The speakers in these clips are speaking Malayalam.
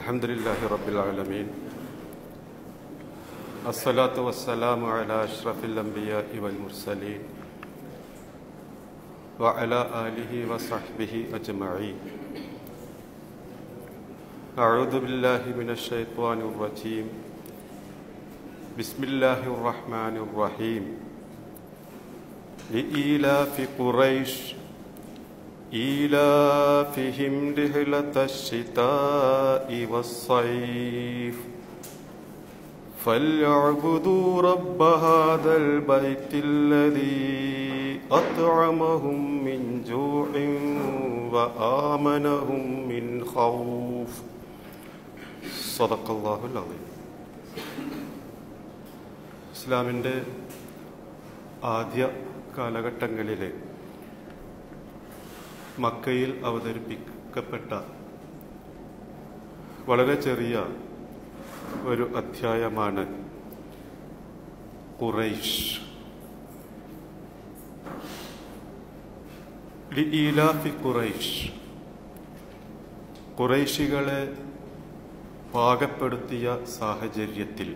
الحمد لله رب العالمين الصلاة والسلام على أشرف الأنبياء والمرسلين وعلى آله وصحبه أجمعين أعوذ بالله من الشيطان الرجيم بسم الله الرحمن الرحيم لإيلاف قريش إيلافهم رحلة الشتاء والصيف فليعبدوا رب هذا البيت الذي أطعمهم من جوع وآمنهم من خوف صدق الله العظيم ഇസ്ലാമിൻ്റെ ആദ്യ കാലഘട്ടങ്ങളിലെ മക്കയിൽ അവതരിപ്പിക്കപ്പെട്ട വളരെ ചെറിയ ഒരു അധ്യായമാണ് ഖുറൈഷ് ലിഈലാഫി ഖുറൈഷ് ഖുറൈശികളെ പാകപ്പെടുത്തിയ സാഹചര്യത്തിൽ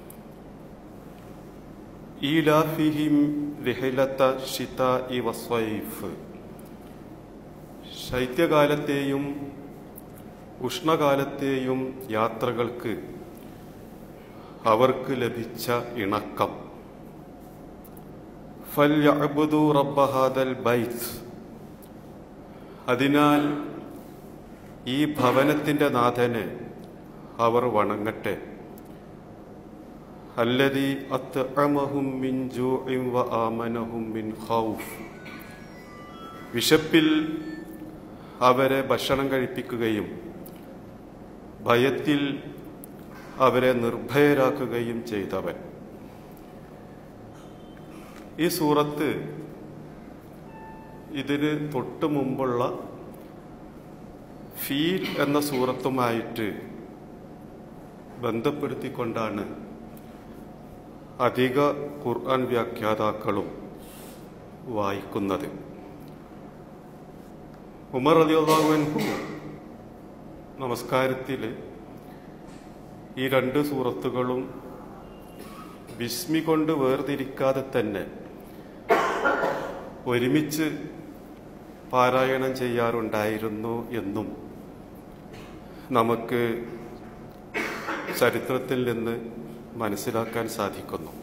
ഈലാഫിഹിം റിഹിലത്ത ഷിതാഇ വസ്വൈഫ് ശൈത്യകാലത്തെയും ഉഷ്ണകാലത്തെയും യാത്രകൾക്ക് അവർക്ക് ലഭിച്ച ഇണക്കം ഫൽയഅ്ബുദു റബ്ബ ഹാദൽ ബൈത്ത് അതിനാൽ ഈ ഭവനത്തിൻ്റെ നാഥനെ അവർ വണങ്ങട്ടെ അല്ലതി അത്അമഹും മിൻ ജൂഇൻ വ ആമനഹും മിൻ ഖൗഫ് വിശപ്പിൽ അവരെ ഭക്ഷണം കഴിപ്പിക്കുകയും ഭയത്തിൽ അവരെ നിർഭയരാക്കുകയും ചെയ്തവൻ ഈ സൂറത്ത് ഇതിന് തൊട്ടു മുമ്പുള്ള ഫീൽ എന്ന സൂറത്തുമായിട്ട് ബന്ധപ്പെടുത്തിക്കൊണ്ടാണ് അധിക ഖുർആൻ വ്യാഖ്യാതാക്കളും വായിക്കുന്നത് ഉമർ അലി അള്ളാഹുവിൻഹു നമസ്കാരത്തിൽ ഈ രണ്ട് സൂറത്തുകളും ബിസ്മി കൊണ്ട് വേർതിരിക്കാതെ തന്നെ ഒരുമിച്ച് പാരായണം ചെയ്യാറുണ്ടായിരുന്നു എന്നും നമുക്ക് ചരിത്രത്തിൽ നിന്ന് മനസ്സിലാക്കാൻ സാധിക്കുന്നു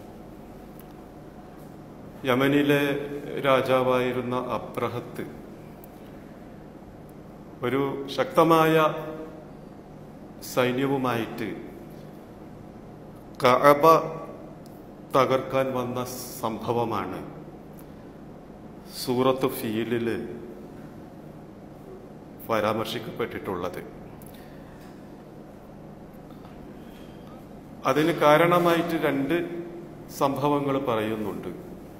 യമനിലെ രാജാവായിരുന്ന അബ്രഹത്ത് ഒരു ശക്തമായ സൈന്യവുമായിട്ട് കഅബ തകർക്കാൻ വന്ന സംഭവമാണ് സൂറത്ത് ഫീലിൽ പരാമർശിക്കപ്പെട്ടിട്ടുള്ളത് അതിന് കാരണമായിട്ട് രണ്ട് സംഭവങ്ങൾ പറയുന്നുണ്ട്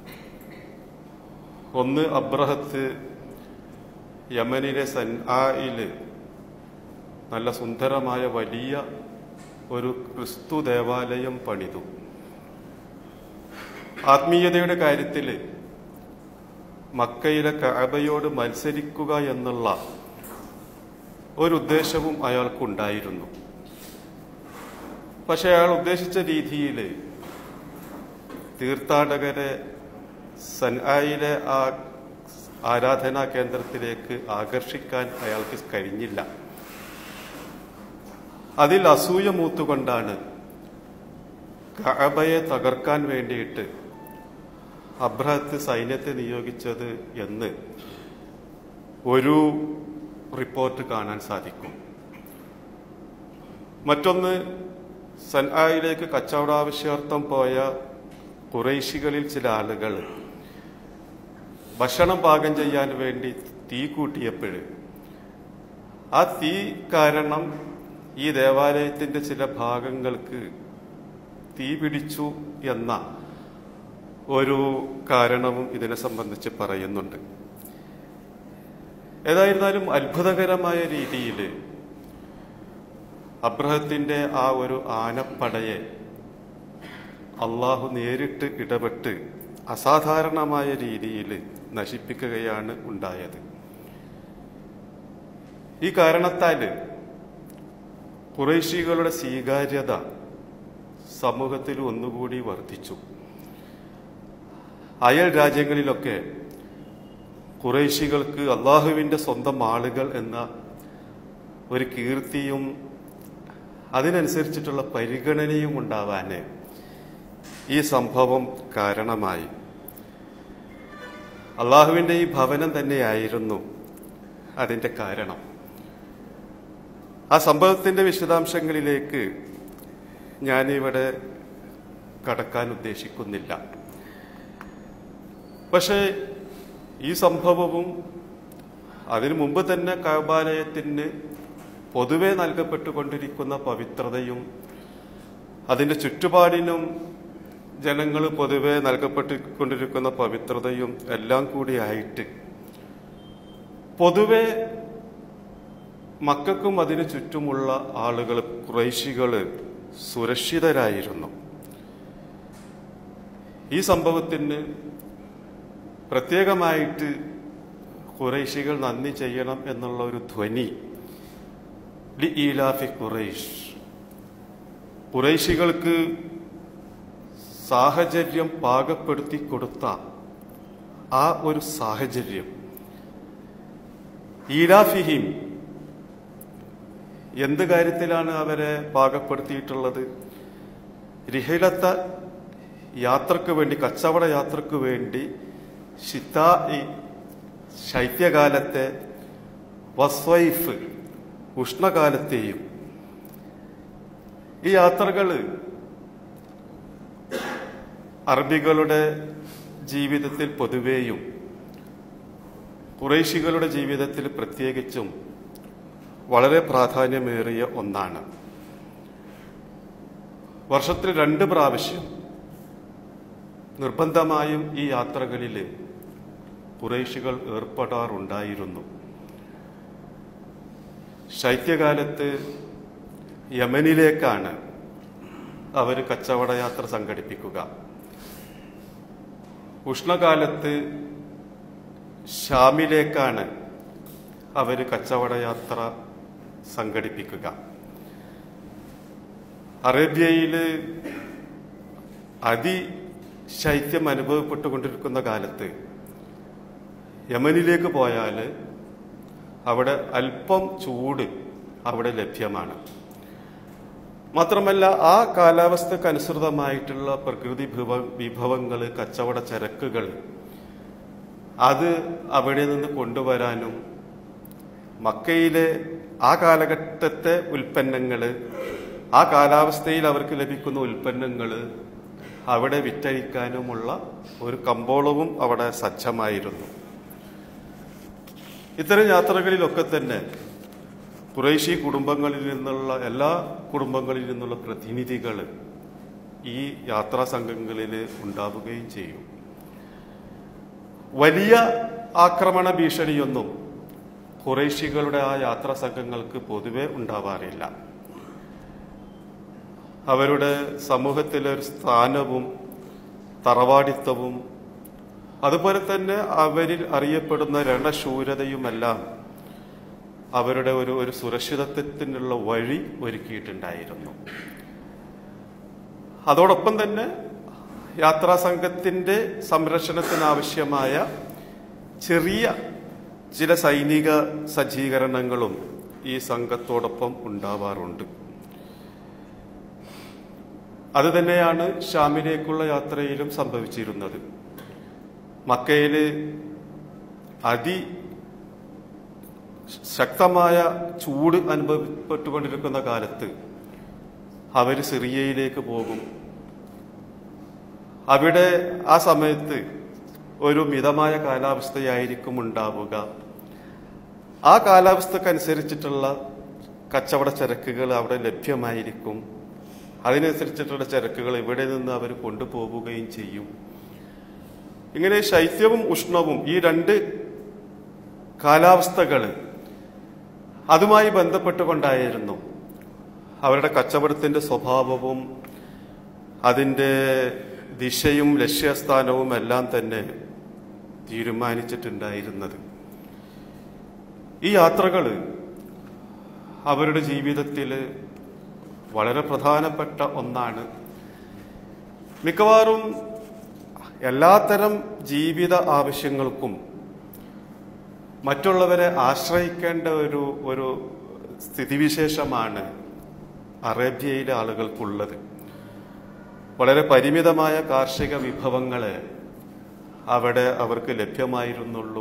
ഒന്ന് അബ്രഹത്ത് യമനിലെ സൻആയില് നല്ല സുന്ദരമായ വലിയ ഒരു ക്രിസ്തു ദേവാലയം പണിതു ആത്മീയതയുടെ കാര്യത്തിൽ മക്കയിലെ കഅബയോട് മത്സരിക്കുക എന്നുള്ള ഒരു ഉദ്ദേശവും അയാൾക്കുണ്ടായിരുന്നു പക്ഷെ അയാൾ ഉദ്ദേശിച്ച രീതിയിൽ തീർത്ഥാടകരെ സൻആയിലെ ആ ആരാധനാ കേന്ദ്രത്തിലേക്ക് ആകർഷിക്കാൻ അയാൾക്ക് കഴിഞ്ഞില്ല അതിൽ അസൂയ മൂത്തുകൊണ്ടാണ് കഅബയെ തകർക്കാൻ വേണ്ടിയിട്ട് അബ്രഹത്ത് സൈന്യത്തെ നിയോഗിച്ചത് എന്ന് ഒരു റിപ്പോർട്ട് കാണാൻ സാധിക്കും മറ്റൊന്ന് സൻആയിലേക്ക് കച്ചവടാവശ്യാർത്ഥം പോയ കുറേശികളിൽ ചില ആളുകൾ ഭക്ഷണം പാകം ചെയ്യാൻ വേണ്ടി തീ കൂട്ടിയപ്പോൾ ആ തീ കാരണം ഈ ദേവാലയത്തിന്റെ ചില ഭാഗങ്ങൾക്ക് തീ പിടിച്ചു എന്ന ഒരു കാരണവും ഇതിനെ സംബന്ധിച്ച് പറയുന്നുണ്ട് ഏതായിരുന്നാലും അത്ഭുതകരമായ രീതിയിൽ അബ്രഹത്തിന്റെ ആ ഒരു ആനപ്പടയെ അള്ളാഹു നേരിട്ട് ഇടപെട്ട് അസാധാരണമായ രീതിയിൽ നശിപ്പിക്കുകയാണ് ഉണ്ടായത് ഈ കാരണത്താൽ കുറേശികളുടെ സ്വീകാര്യത സമൂഹത്തിൽ ഒന്നുകൂടി വർദ്ധിച്ചു അയൽ രാജ്യങ്ങളിലൊക്കെ കുറേശികൾക്ക് അള്ളാഹുവിൻ്റെ സ്വന്തം ആളുകൾ എന്ന ഒരു കീർത്തിയും അതിനനുസരിച്ചിട്ടുള്ള പരിഗണനയും ഉണ്ടാവാൻ ഈ സംഭവം കാരണമായി അള്ളാഹുവിൻ്റെ ഈ ഭവനം തന്നെയായിരുന്നു അതിൻ്റെ കാരണം ആ സംഭവത്തിൻ്റെ വിശദാംശങ്ങളിലേക്ക് ഞാനിവിടെ കടക്കാൻ ഉദ്ദേശിക്കുന്നില്ല പക്ഷേ ഈ സംഭവവും അതിനു മുമ്പ് തന്നെ കൈബാലയത്തിന് പൊതുവെ നൽകപ്പെട്ടുകൊണ്ടിരിക്കുന്ന പവിത്രതയും അതിൻ്റെ ചുറ്റുപാടിനും ജനങ്ങൾ പൊതുവെ നൽകപ്പെട്ടുകൊണ്ടിരിക്കുന്ന പവിത്രതയും എല്ലാം കൂടിയായിട്ട് പൊതുവെ മക്കൾക്കും അതിനു ചുറ്റുമുള്ള ആളുകൾ കുറേശികൾ സുരക്ഷിതരായിരുന്നു ഈ സംഭവത്തിന് പ്രത്യേകമായിട്ട് കുറേശികൾ നന്ദി ചെയ്യണം എന്നുള്ള ഒരു ധ്വനി ലി ഈലാഫി കുറേഷ് കുറേശികൾക്ക് സാഹചര്യം പാകപ്പെടുത്തി കൊടുത്ത ആ ഒരു സാഹചര്യം ഈലാഫിഹിം എന്ത് കാര്യത്തിലാണ് അവരെ പാകപ്പെടുത്തിയിട്ടുള്ളത് റിഹിലത്ത യാത്രക്ക് വേണ്ടി കച്ചവട യാത്രക്ക് വേണ്ടി ഷിത്ത ഈ ശൈത്യകാലത്തെ വസ്വൈഫ് ഉഷ്ണകാലത്തെയും ഈ യാത്രകൾ അറബികളുടെ ജീവിതത്തിൽ പൊതുവേയും കുറേശികളുടെ ജീവിതത്തിൽ പ്രത്യേകിച്ചും വളരെ പ്രാധാന്യമേറിയ ഒന്നാണ് വർഷത്തിൽ രണ്ട് പ്രാവശ്യം നിർബന്ധമായും ഈ യാത്രകളിൽ കുറേശികൾ ഏർപ്പെടാറുണ്ടായിരുന്നു ശൈത്യകാലത്ത് യമനിലേക്കാണ് അവർ കച്ചവട യാത്ര സംഘടിപ്പിക്കുക ഉഷ്ണകാലത്ത് ഷാമിലേക്കാണ് അവർ കച്ചവട യാത്ര സംഘടിപ്പിക്കുക അറേബ്യയിൽ അതിശൈത്യം അനുഭവപ്പെട്ടുകൊണ്ടിരിക്കുന്ന കാലത്ത് യമനിലേക്ക് പോയാൽ അവിടെ അല്പം ചൂട് അവിടെ ലഭ്യമാണ് മാത്രമല്ല ആ കാലാവസ്ഥക്ക് അനുസൃതമായിട്ടുള്ള പ്രകൃതി വിഭവ വിഭവങ്ങൾ കച്ചവട ചരക്കുകൾ അത് അവിടെ നിന്ന് കൊണ്ടുവരാനും മക്കയിലെ ആ കാലഘട്ടത്തെ ഉൽപ്പന്നങ്ങൾ ആ കാലാവസ്ഥയിൽ അവർക്ക് ലഭിക്കുന്ന ഉൽപ്പന്നങ്ങൾ അവിടെ വിറ്റഴിക്കാനുമുള്ള ഒരു കമ്പോളവും അവിടെ സജ്ജമായിരുന്നു ഇത്തരം യാത്രകളിലൊക്കെ തന്നെ കുറേശി കുടുംബങ്ങളിൽ നിന്നുള്ള എല്ലാ കുടുംബങ്ങളിൽ നിന്നുള്ള പ്രതിനിധികൾ ഈ യാത്രാ സംഘങ്ങളിൽ ഉണ്ടാവുകയും ചെയ്യും വലിയ ആക്രമണ ഭീഷണിയൊന്നും കുറേശികളുടെ ആ യാത്രാ സംഘങ്ങൾക്ക് പൊതുവെ ഉണ്ടാവാറില്ല അവരുടെ സമൂഹത്തിലെ ഒരു സ്ഥാനവും തറവാടിത്തവും അതുപോലെ തന്നെ അവരിൽ അറിയപ്പെടുന്ന രണശൂരതയുമെല്ലാം അവരുടെ ഒരു ഒരു സുരക്ഷിതത്വത്തിനുള്ള വഴി ഒരുക്കിയിട്ടുണ്ടായിരുന്നു അതോടൊപ്പം തന്നെ യാത്രാ സംഘത്തിന്റെ സംരക്ഷണത്തിനാവശ്യമായ ചെറിയ ചില സൈനിക സജ്ജീകരണങ്ങളും ഈ സംഘത്തോടൊപ്പം ഉണ്ടാവാറുണ്ട് അത് തന്നെയാണ് ഷാമിലേക്കുള്ള യാത്രയിലും സംഭവിച്ചിരുന്നത് മക്കയില് അതി ശക്തമായ ചൂട് അനുഭവപ്പെട്ടുകൊണ്ടിരിക്കുന്ന കാലത്ത് അവർ സിറിയയിലേക്ക് പോകും അവിടെ ആ സമയത്ത് ഒരു മിതമായ കാലാവസ്ഥയായിരിക്കും ഉണ്ടാവുക ആ കാലാവസ്ഥക്കനുസരിച്ചിട്ടുള്ള കച്ചവട ചരക്കുകൾ അവിടെ ലഭ്യമായിരിക്കും അതിനനുസരിച്ചിട്ടുള്ള ചരക്കുകൾ ഇവിടെ നിന്ന് അവർ കൊണ്ടുപോവുകയും ചെയ്യും ഇങ്ങനെ ശൈത്യവും ഉഷ്ണവും ഈ രണ്ട് കാലാവസ്ഥകൾ അതുമായി ബന്ധപ്പെട്ടുകൊണ്ടായിരുന്നു അവരുടെ കച്ചവടത്തിന്റെ സ്വഭാവവും അതിൻ്റെ ദിശയും ലക്ഷ്യസ്ഥാനവും എല്ലാം തന്നെ തീരുമാനിച്ചിട്ടുണ്ടായിരുന്നത് ഈ യാത്രകൾ അവരുടെ ജീവിതത്തിൽ വളരെ പ്രധാനപ്പെട്ട ഒന്നാണ് മിക്കവാറും എല്ലാത്തരം ജീവിത ആവശ്യങ്ങൾക്കും മറ്റുള്ളവരെ ആശ്രയിക്കേണ്ട ഒരു ഒരു സ്ഥിതിവിശേഷമാണ് അറേബ്യയിലെ ആളുകൾക്കുള്ളത് വളരെ പരിമിതമായ കാർഷിക വിഭവങ്ങളെ അവിടെ അവർക്ക് ലഭ്യമായിരുന്നുള്ളൂ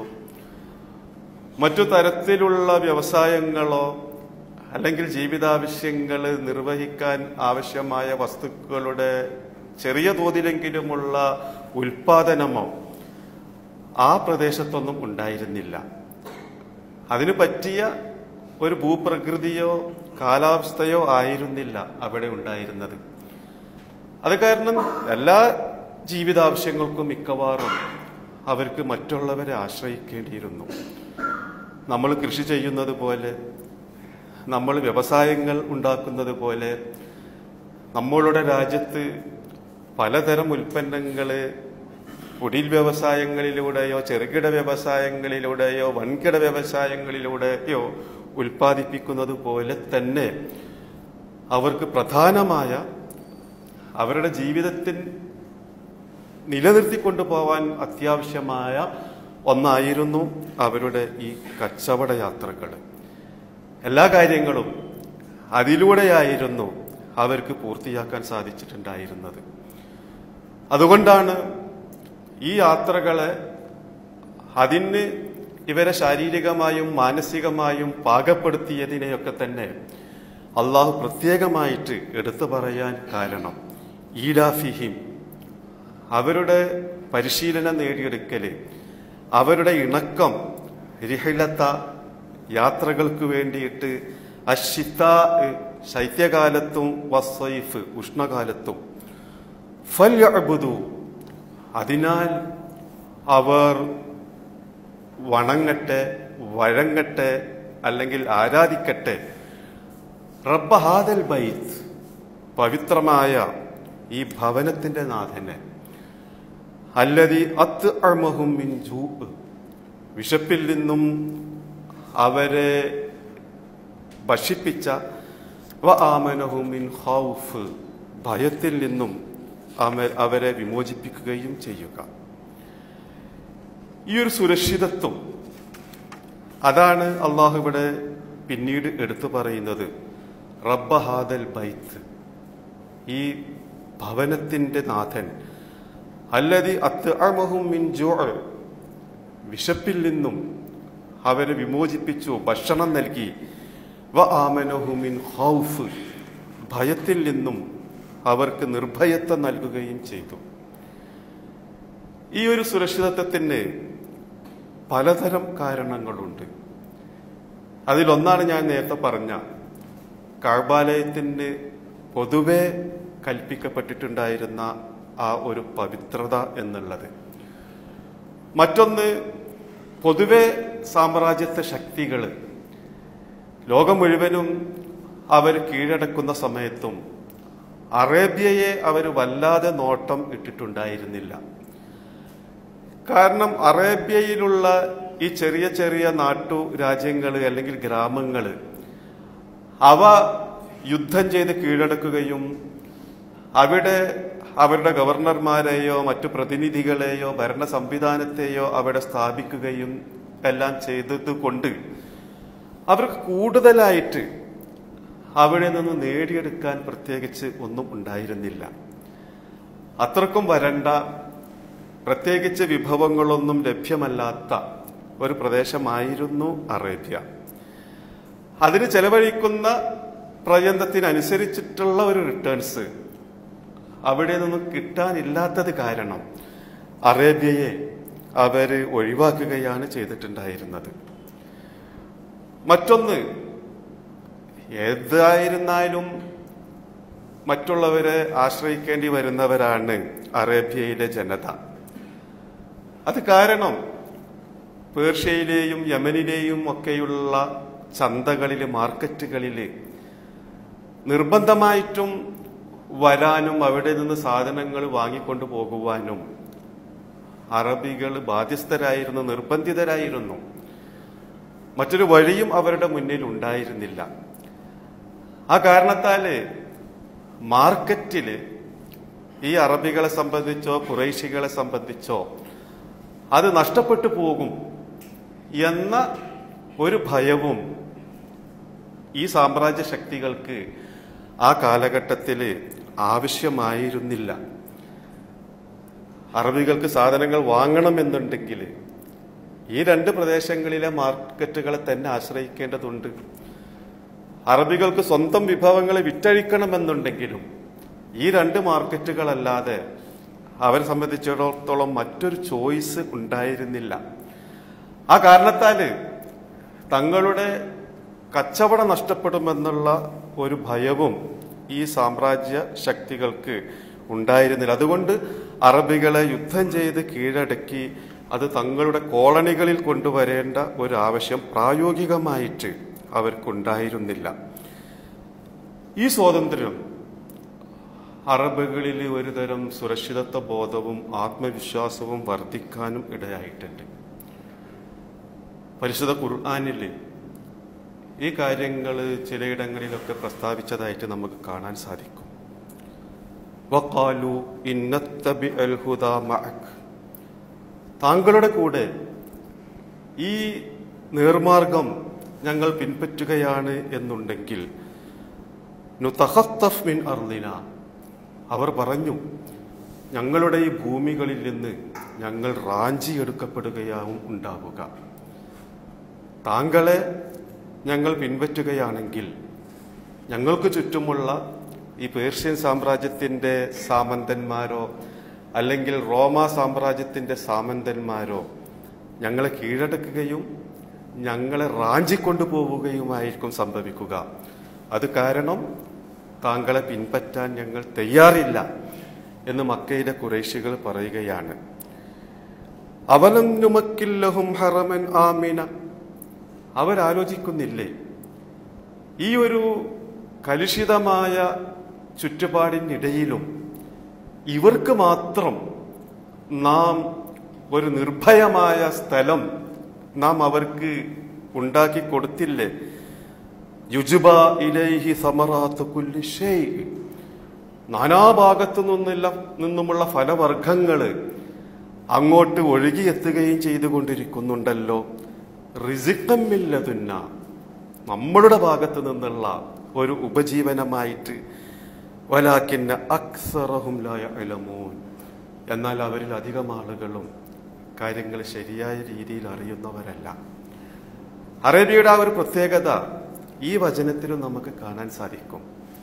മറ്റു തരത്തിലുള്ള വ്യവസായങ്ങളോ അല്ലെങ്കിൽ ജീവിതാവശ്യങ്ങൾ നിർവഹിക്കാൻ ആവശ്യമായ വസ്തുക്കളുടെ ചെറിയ തോതിലെങ്കിലുമുള്ള ഉൽപാദനമോ ആ പ്രദേശത്തൊന്നും ഉണ്ടായിരുന്നില്ല അതിനു പറ്റിയ ഒരു ഭൂപ്രകൃതിയോ കാലാവസ്ഥയോ ആയിരുന്നില്ല അവിടെ ഉണ്ടായിരുന്നത് അത് കാരണം എല്ലാ ജീവിതാവശ്യങ്ങൾക്കും മിക്കവാറും അവർക്ക് മറ്റുള്ളവരെ ആശ്രയിക്കേണ്ടിയിരുന്നു നമ്മൾ കൃഷി ചെയ്യുന്നത് പോലെ നമ്മൾ വ്യവസായങ്ങൾ ഉണ്ടാക്കുന്നത് പോലെ നമ്മളുടെ രാജ്യത്ത് പലതരം ഉൽപ്പന്നങ്ങൾ കുടിൽ വ്യവസായങ്ങളിലൂടെയോ ചെറുകിട വ്യവസായങ്ങളിലൂടെയോ വൻകിട വ്യവസായങ്ങളിലൂടെയോ ഉൽപ്പാദിപ്പിക്കുന്നത് പോലെ തന്നെ അവർക്ക് പ്രധാനമായ അവരുടെ ജീവിതത്തിൽ നിലനിർത്തിക്കൊണ്ടു പോവാൻ അത്യാവശ്യമായ ഒന്നായിരുന്നു അവരുടെ ഈ കച്ചവട യാത്രകൾ എല്ലാ കാര്യങ്ങളും അതിലൂടെയായിരുന്നു അവർക്ക് പൂർത്തിയാക്കാൻ സാധിച്ചിട്ടുണ്ടായിരുന്നത് അതുകൊണ്ടാണ് ഈ യാത്രകളെ അതിന് ഇവരെ ശാരീരികമായും മാനസികമായും പാകപ്പെടുത്തിയതിനെയൊക്കെ തന്നെ അള്ളാഹു പ്രത്യേകമായിട്ട് എടുത്തു പറയാൻ കാരണം ഈലാഫിഹിം അവരുടെ പരിശീലനം നേടിയെടുക്കല് അവരുടെ ഇണക്കം റിഹിലത്ത യാത്രകൾക്ക് വേണ്ടിയിട്ട് അഷിത്ത ശൈത്യകാലത്തും വസൈഫ് ഉഷ്ണകാലത്തും ഫൽയഅ്ബുദു അതിനാൽ അവർ വണങ്ങട്ടെ വഴങ്ങട്ടെ അല്ലെങ്കിൽ ആരാധിക്കട്ടെ റബ്ബഹാദൽ ബൈത്ത് പവിത്രമായ ഈ ഭവനത്തിന്റെ നാഥനെ അല്ലതി അത്ത് അമഹും മിൻ ജൂബ് വിശപ്പിൽ നിന്നും അവരെ ഭക്ഷിപ്പിച്ച വ ആമനഹും മിൻ ഹൗഫ് ഭയത്തിൽ നിന്നും അവ- അവരെ വിമോചിപ്പിക്കുകയും ചെയ്യുക ഈ ഒരു സുരക്ഷിതത്വം അതാണ് അള്ളാഹു ഇവിടെ പിന്നീട് എടുത്തു പറയുന്നത് റബ്ബഹാദൽ ബൈത്ത് ഈ ഭവനത്തിന്റെ നാഥൻ അല്ലതി അത്ത് അമഹും മിൻ ജോ വിശപ്പിൽ നിന്നും അവരെ വിമോചിപ്പിച്ചു ഭക്ഷണം നൽകി വ ആമനഹു മിൻ ഹൗഫ് ഭയത്തിൽ നിന്നും അവർക്ക് നിർഭയത്വം നൽകുകയും ചെയ്തു ഈ ഒരു സുരക്ഷിതത്വത്തിന് പലതരം കാരണങ്ങളുണ്ട് അതിലൊന്നാണ് ഞാൻ നേരത്തെ പറഞ്ഞ കാഴ്ബാലയത്തിന് പൊതുവെ കൽപ്പിക്കപ്പെട്ടിട്ടുണ്ടായിരുന്ന ആ ഒരു പവിത്രത എന്നുള്ളത് മറ്റൊന്ന് പൊതുവെ സാമ്രാജ്യത്തെ ശക്തികൾ ലോകം മുഴുവനും അവർ കീഴടക്കുന്ന സമയത്തും അറേബ്യയെ അവർ വല്ലാതെ നോട്ടം ഇട്ടിട്ടുണ്ടായിരുന്നില്ല കാരണം അറേബ്യയിലുള്ള ഈ ചെറിയ ചെറിയ നാട്ടു രാജ്യങ്ങൾ അല്ലെങ്കിൽ ഗ്രാമങ്ങൾ അവ യുദ്ധം ചെയ്ത് കീഴടക്കുകയും അവിടെ അവരുടെ ഗവർണർമാരെയോ മറ്റു പ്രതിനിധികളെയോ ഭരണ സംവിധാനത്തെയോ അവിടെ സ്ഥാപിക്കുകയും എല്ലാം ചെയ്തത് കൊണ്ട് അവർക്ക് കൂടുതലായിട്ട് അവിടെ നിന്ന് നേടിയെടുക്കാൻ പ്രത്യേകിച്ച് ഒന്നും ഉണ്ടായിരുന്നില്ല അത്രക്കും വരണ്ട പ്രത്യേകിച്ച് വിഭവങ്ങളൊന്നും ലഭ്യമല്ലാത്ത ഒരു പ്രദേശമായിരുന്നു അറേബ്യ അതിന് ചെലവഴിക്കുന്ന പ്രയത്നത്തിനനുസരിച്ചിട്ടുള്ള ഒരു റിട്ടേൺസ് അവിടെ നിന്നും കിട്ടാനില്ലാത്തത് കാരണം അറേബ്യയെ അവര് ഒഴിവാക്കുകയാണ് ചെയ്തിട്ടുണ്ടായിരുന്നത് മറ്റൊന്ന് ഏതായിരുന്നാലും മറ്റുള്ളവരെ ആശ്രയിക്കേണ്ടി വരുന്നവരാണ് അറേബ്യയിലെ ജനത അത് കാരണം പേർഷ്യയിലെയും യമനിലെയും ഒക്കെയുള്ള ചന്തകളിൽ മാർക്കറ്റുകളിൽ നിർബന്ധമായിട്ടും വരാനും അവിടെ നിന്ന് സാധനങ്ങൾ വാങ്ങിക്കൊണ്ടു പോകുവാനും അറബികൾ ബാധ്യസ്ഥരായിരുന്നു നിർബന്ധിതരായിരുന്നു മറ്റൊരു വഴിയും അവരുടെ മുന്നിൽ ഉണ്ടായിരുന്നില്ല ആ കാരണത്താല് മാർക്കറ്റിൽ ഈ അറബികളെ സംബന്ധിച്ചോ കുറേശികളെ സംബന്ധിച്ചോ അത് നഷ്ടപ്പെട്ടു പോകും എന്ന ഒരു ഭയവും ഈ സാമ്രാജ്യ ശക്തികൾക്ക് ആ കാലഘട്ടത്തിൽ ആവശ്യമായിരുന്നില്ല അറബികൾക്ക് സാധനങ്ങൾ വാങ്ങണമെന്നുണ്ടെങ്കിൽ ഈ രണ്ട് പ്രദേശങ്ങളിലെ മാർക്കറ്റുകളെ തന്നെ ആശ്രയിക്കേണ്ടതുണ്ട് അറബികൾക്ക് സ്വന്തം വിഭവങ്ങളെ വിറ്റഴിക്കണമെന്നുണ്ടെങ്കിലും ഈ രണ്ട് മാർക്കറ്റുകളല്ലാതെ അവരെ സംബന്ധിച്ചിടത്തോളം മറ്റൊരു ചോയ്സ് ഉണ്ടായിരുന്നില്ല ആ കാരണത്താൽ തങ്ങളുടെ കച്ചവടം നഷ്ടപ്പെടുമെന്നുള്ള ഒരു ഭയവും ഈ സാമ്രാജ്യ ശക്തികൾക്ക് ഉണ്ടായിരുന്നില്ല അതുകൊണ്ട് അറബികളെ യുദ്ധം ചെയ്ത് കീഴടക്കി അത് തങ്ങളുടെ കോളനികളിൽ കൊണ്ടുവരേണ്ട ഒരു ആവശ്യം പ്രായോഗികമായിട്ട് അവർക്കുണ്ടായിരുന്നില്ല ഈ സ്വാതന്ത്ര്യം അറബുകളിൽ ഒരുതരം സുരക്ഷിതത്വ ബോധവും ആത്മവിശ്വാസവും വർദ്ധിക്കാനും ഇടയായിട്ടുണ്ട് പരിശുദ്ധ ഖുർആാനിൽ ഈ കാര്യങ്ങൾ ചിലയിടങ്ങളിലൊക്കെ പ്രസ്താവിച്ചതായിട്ട് നമുക്ക് കാണാൻ സാധിക്കും വഖാലു ഇന്നത്തബി അൽ ഹുദാ മഅക് താങ്കളുടെ കൂടെ ഈ നേർമാർഗം ഞങ്ങൾ പിൻപറ്റുകയാണ് എന്നുണ്ടെങ്കിൽ നുതഖത്തഫ് മിൻ അർദിന അവർ പറഞ്ഞു ഞങ്ങളുടെ ഈ ഭൂമികളിൽ നിന്ന് ഞങ്ങൾ റാഞ്ചിയെടുക്കപ്പെടുകയാവും ഉണ്ടാവുക താങ്കളെ ഞങ്ങൾ പിൻപറ്റുകയാണെങ്കിൽ ഞങ്ങൾക്ക് ചുറ്റുമുള്ള ഈ പേർഷ്യൻ സാമ്രാജ്യത്തിന്റെ സാമന്തന്മാരോ അല്ലെങ്കിൽ റോമ സാമ്രാജ്യത്തിന്റെ സാമന്തന്മാരോ ഞങ്ങളെ കീഴടക്കുകയും ഞങ്ങളെ റാഞ്ചിക്കൊണ്ടു പോവുകയുമായിരിക്കും സംഭവിക്കുക അത് കാരണം താങ്കളെ പിൻപറ്റാൻ ഞങ്ങൾ തയ്യാറില്ല എന്ന് മക്കയിലെ കുറേശികൾ പറയുകയാണ് അവലം നുമക്കില്ലഹും ഹറമൻ ആമിന അവരാലോചിക്കുന്നില്ലേ ഈ ഒരു കലുഷിതമായ ചുറ്റുപാടിനിടയിലും ഇവർക്ക് മാത്രം നാം ഒരു നിർഭയമായ സ്ഥലം നാം അവർക്ക് ഉണ്ടാക്കി കൊടുത്തില്ലേ യുജുബ ഇലൈഹി സമറാത്ത് കുല്ലി ഷൈ നാനാഭാഗത്തു നിന്നില്ല നിന്നുമുള്ള ഫലവർഗങ്ങള് അങ്ങോട്ട് ഒഴുകിയെത്തുകയും ചെയ്തുകൊണ്ടിരിക്കുന്നുണ്ടല്ലോ റിസിക്കമ്മില്ലതുന്ന നമ്മളുടെ ഭാഗത്ത് നിന്നുള്ള ഒരു ഉപജീവനമായിട്ട് വലാക്കിന്ന അക്സറഹുംലായ ഇലമോൻ എന്നാൽ അവരിൽ അധികം ആളുകളും കാര്യങ്ങൾ ശരിയായ രീതിയിൽ അറിയുന്നവരല്ല അറേബ്യയുടെ ആ ഒരു പ്രത്യേകത ഈ വചനത്തിലും നമുക്ക് കാണാൻ സാധിക്കും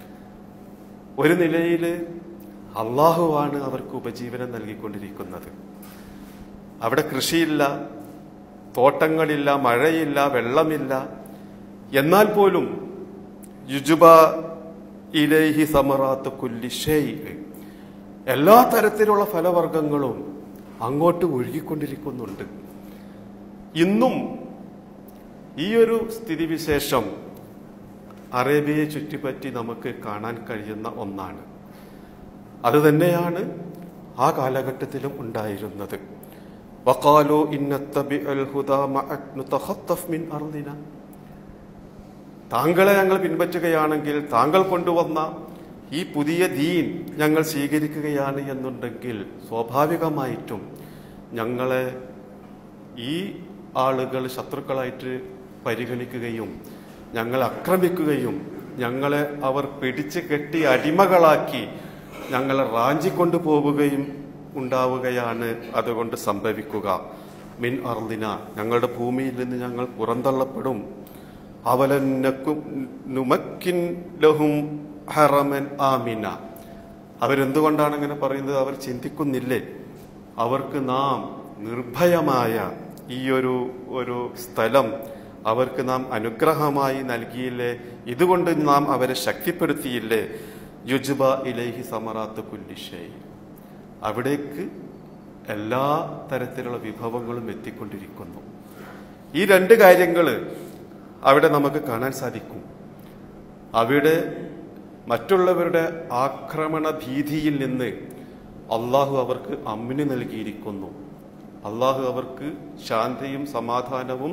ഒരു നിലയിൽ അള്ളാഹുവാണ് അവർക്ക് ഉപജീവനം നൽകിക്കൊണ്ടിരിക്കുന്നത് അവിടെ കൃഷിയില്ല തോട്ടങ്ങളില്ല മഴയില്ല വെള്ളമില്ല എന്നാൽ പോലും യുജുബ ഇലൈഹി സമറാത്ത് കുല്ലി ഷെയ് എല്ലാ തരത്തിലുള്ള ഫലവർഗങ്ങളും അങ്ങോട്ട് ഒഴുകിക്കൊണ്ടിരിക്കുന്നുണ്ട് ഇന്നും ഈ ഒരു സ്ഥിതിവിശേഷം അറേബ്യയെ ചുറ്റിപ്പറ്റി നമുക്ക് കാണാൻ കഴിയുന്ന ഒന്നാണ് അത് തന്നെയാണ് ആ കാലഘട്ടത്തിലും ഉണ്ടായിരുന്നത് വഖാലു ഇന്നത്തബി അൽ ഹുദാ മഅക് നുതഖത്തഫ് മിൻ അർദിന താങ്കളെ ഞങ്ങൾ പിൻപറ്റുകയാണെങ്കിൽ താങ്കൾ കൊണ്ടുവന്ന ഈ പുതിയ ദീൻ ഞങ്ങൾ സ്വീകരിക്കുകയാണ് എന്നുണ്ടെങ്കിൽ സ്വാഭാവികമായിട്ടും ഞങ്ങളെ ഈ ആളുകൾ ശത്രുക്കളായിട്ട് പരിഗണിക്കുകയും ഞങ്ങളെ ആക്രമിക്കുകയും ഞങ്ങളെ അവർ പിടിച്ചു കെട്ടി അടിമകളാക്കി ഞങ്ങളെ റാഞ്ചിക്കൊണ്ടു പോവുകയും ഉണ്ടാവുകയാണ് അതുകൊണ്ട് സംഭവിക്കുക മിൻ അർദിന ഞങ്ങളുടെ ഭൂമിയിൽ നിന്ന് ഞങ്ങൾ പുറന്തള്ളപ്പെടും അവലന്നക്കും നുമക്കിൻ ലഹും ഹറമൻ ആമിന അവരെന്തുകൊണ്ടാണ് അങ്ങനെ പറയുന്നത് അവർ ചിന്തിക്കുന്നില്ലേ അവർക്ക് നാം നിർഭയമായ ഈ ഒരു ഒരു സ്ഥലം അവർക്ക് നാം അനുഗ്രഹമായി നൽകിയില്ലേ ഇതുകൊണ്ട് നാം അവരെ ശക്തിപ്പെടുത്തിയില്ലേ യുജുബ ഇലൈഹി സമറാത്ത് കുല്ലിഷൈ അവിടേക്ക് എല്ലാ തരത്തിലുള്ള വിഭവങ്ങളും എത്തിക്കൊണ്ടിരിക്കുന്നു ഈ രണ്ട് കാര്യങ്ങൾ അവിടെ നമുക്ക് കാണാൻ സാധിക്കും അവിടെ മറ്റുള്ളവരുടെ ആക്രമണ ഭീതിയിൽ നിന്ന് അള്ളാഹു അവർക്ക് അമ്മിന് നൽകിയിരിക്കുന്നു അള്ളാഹു അവർക്ക് ശാന്തിയും സമാധാനവും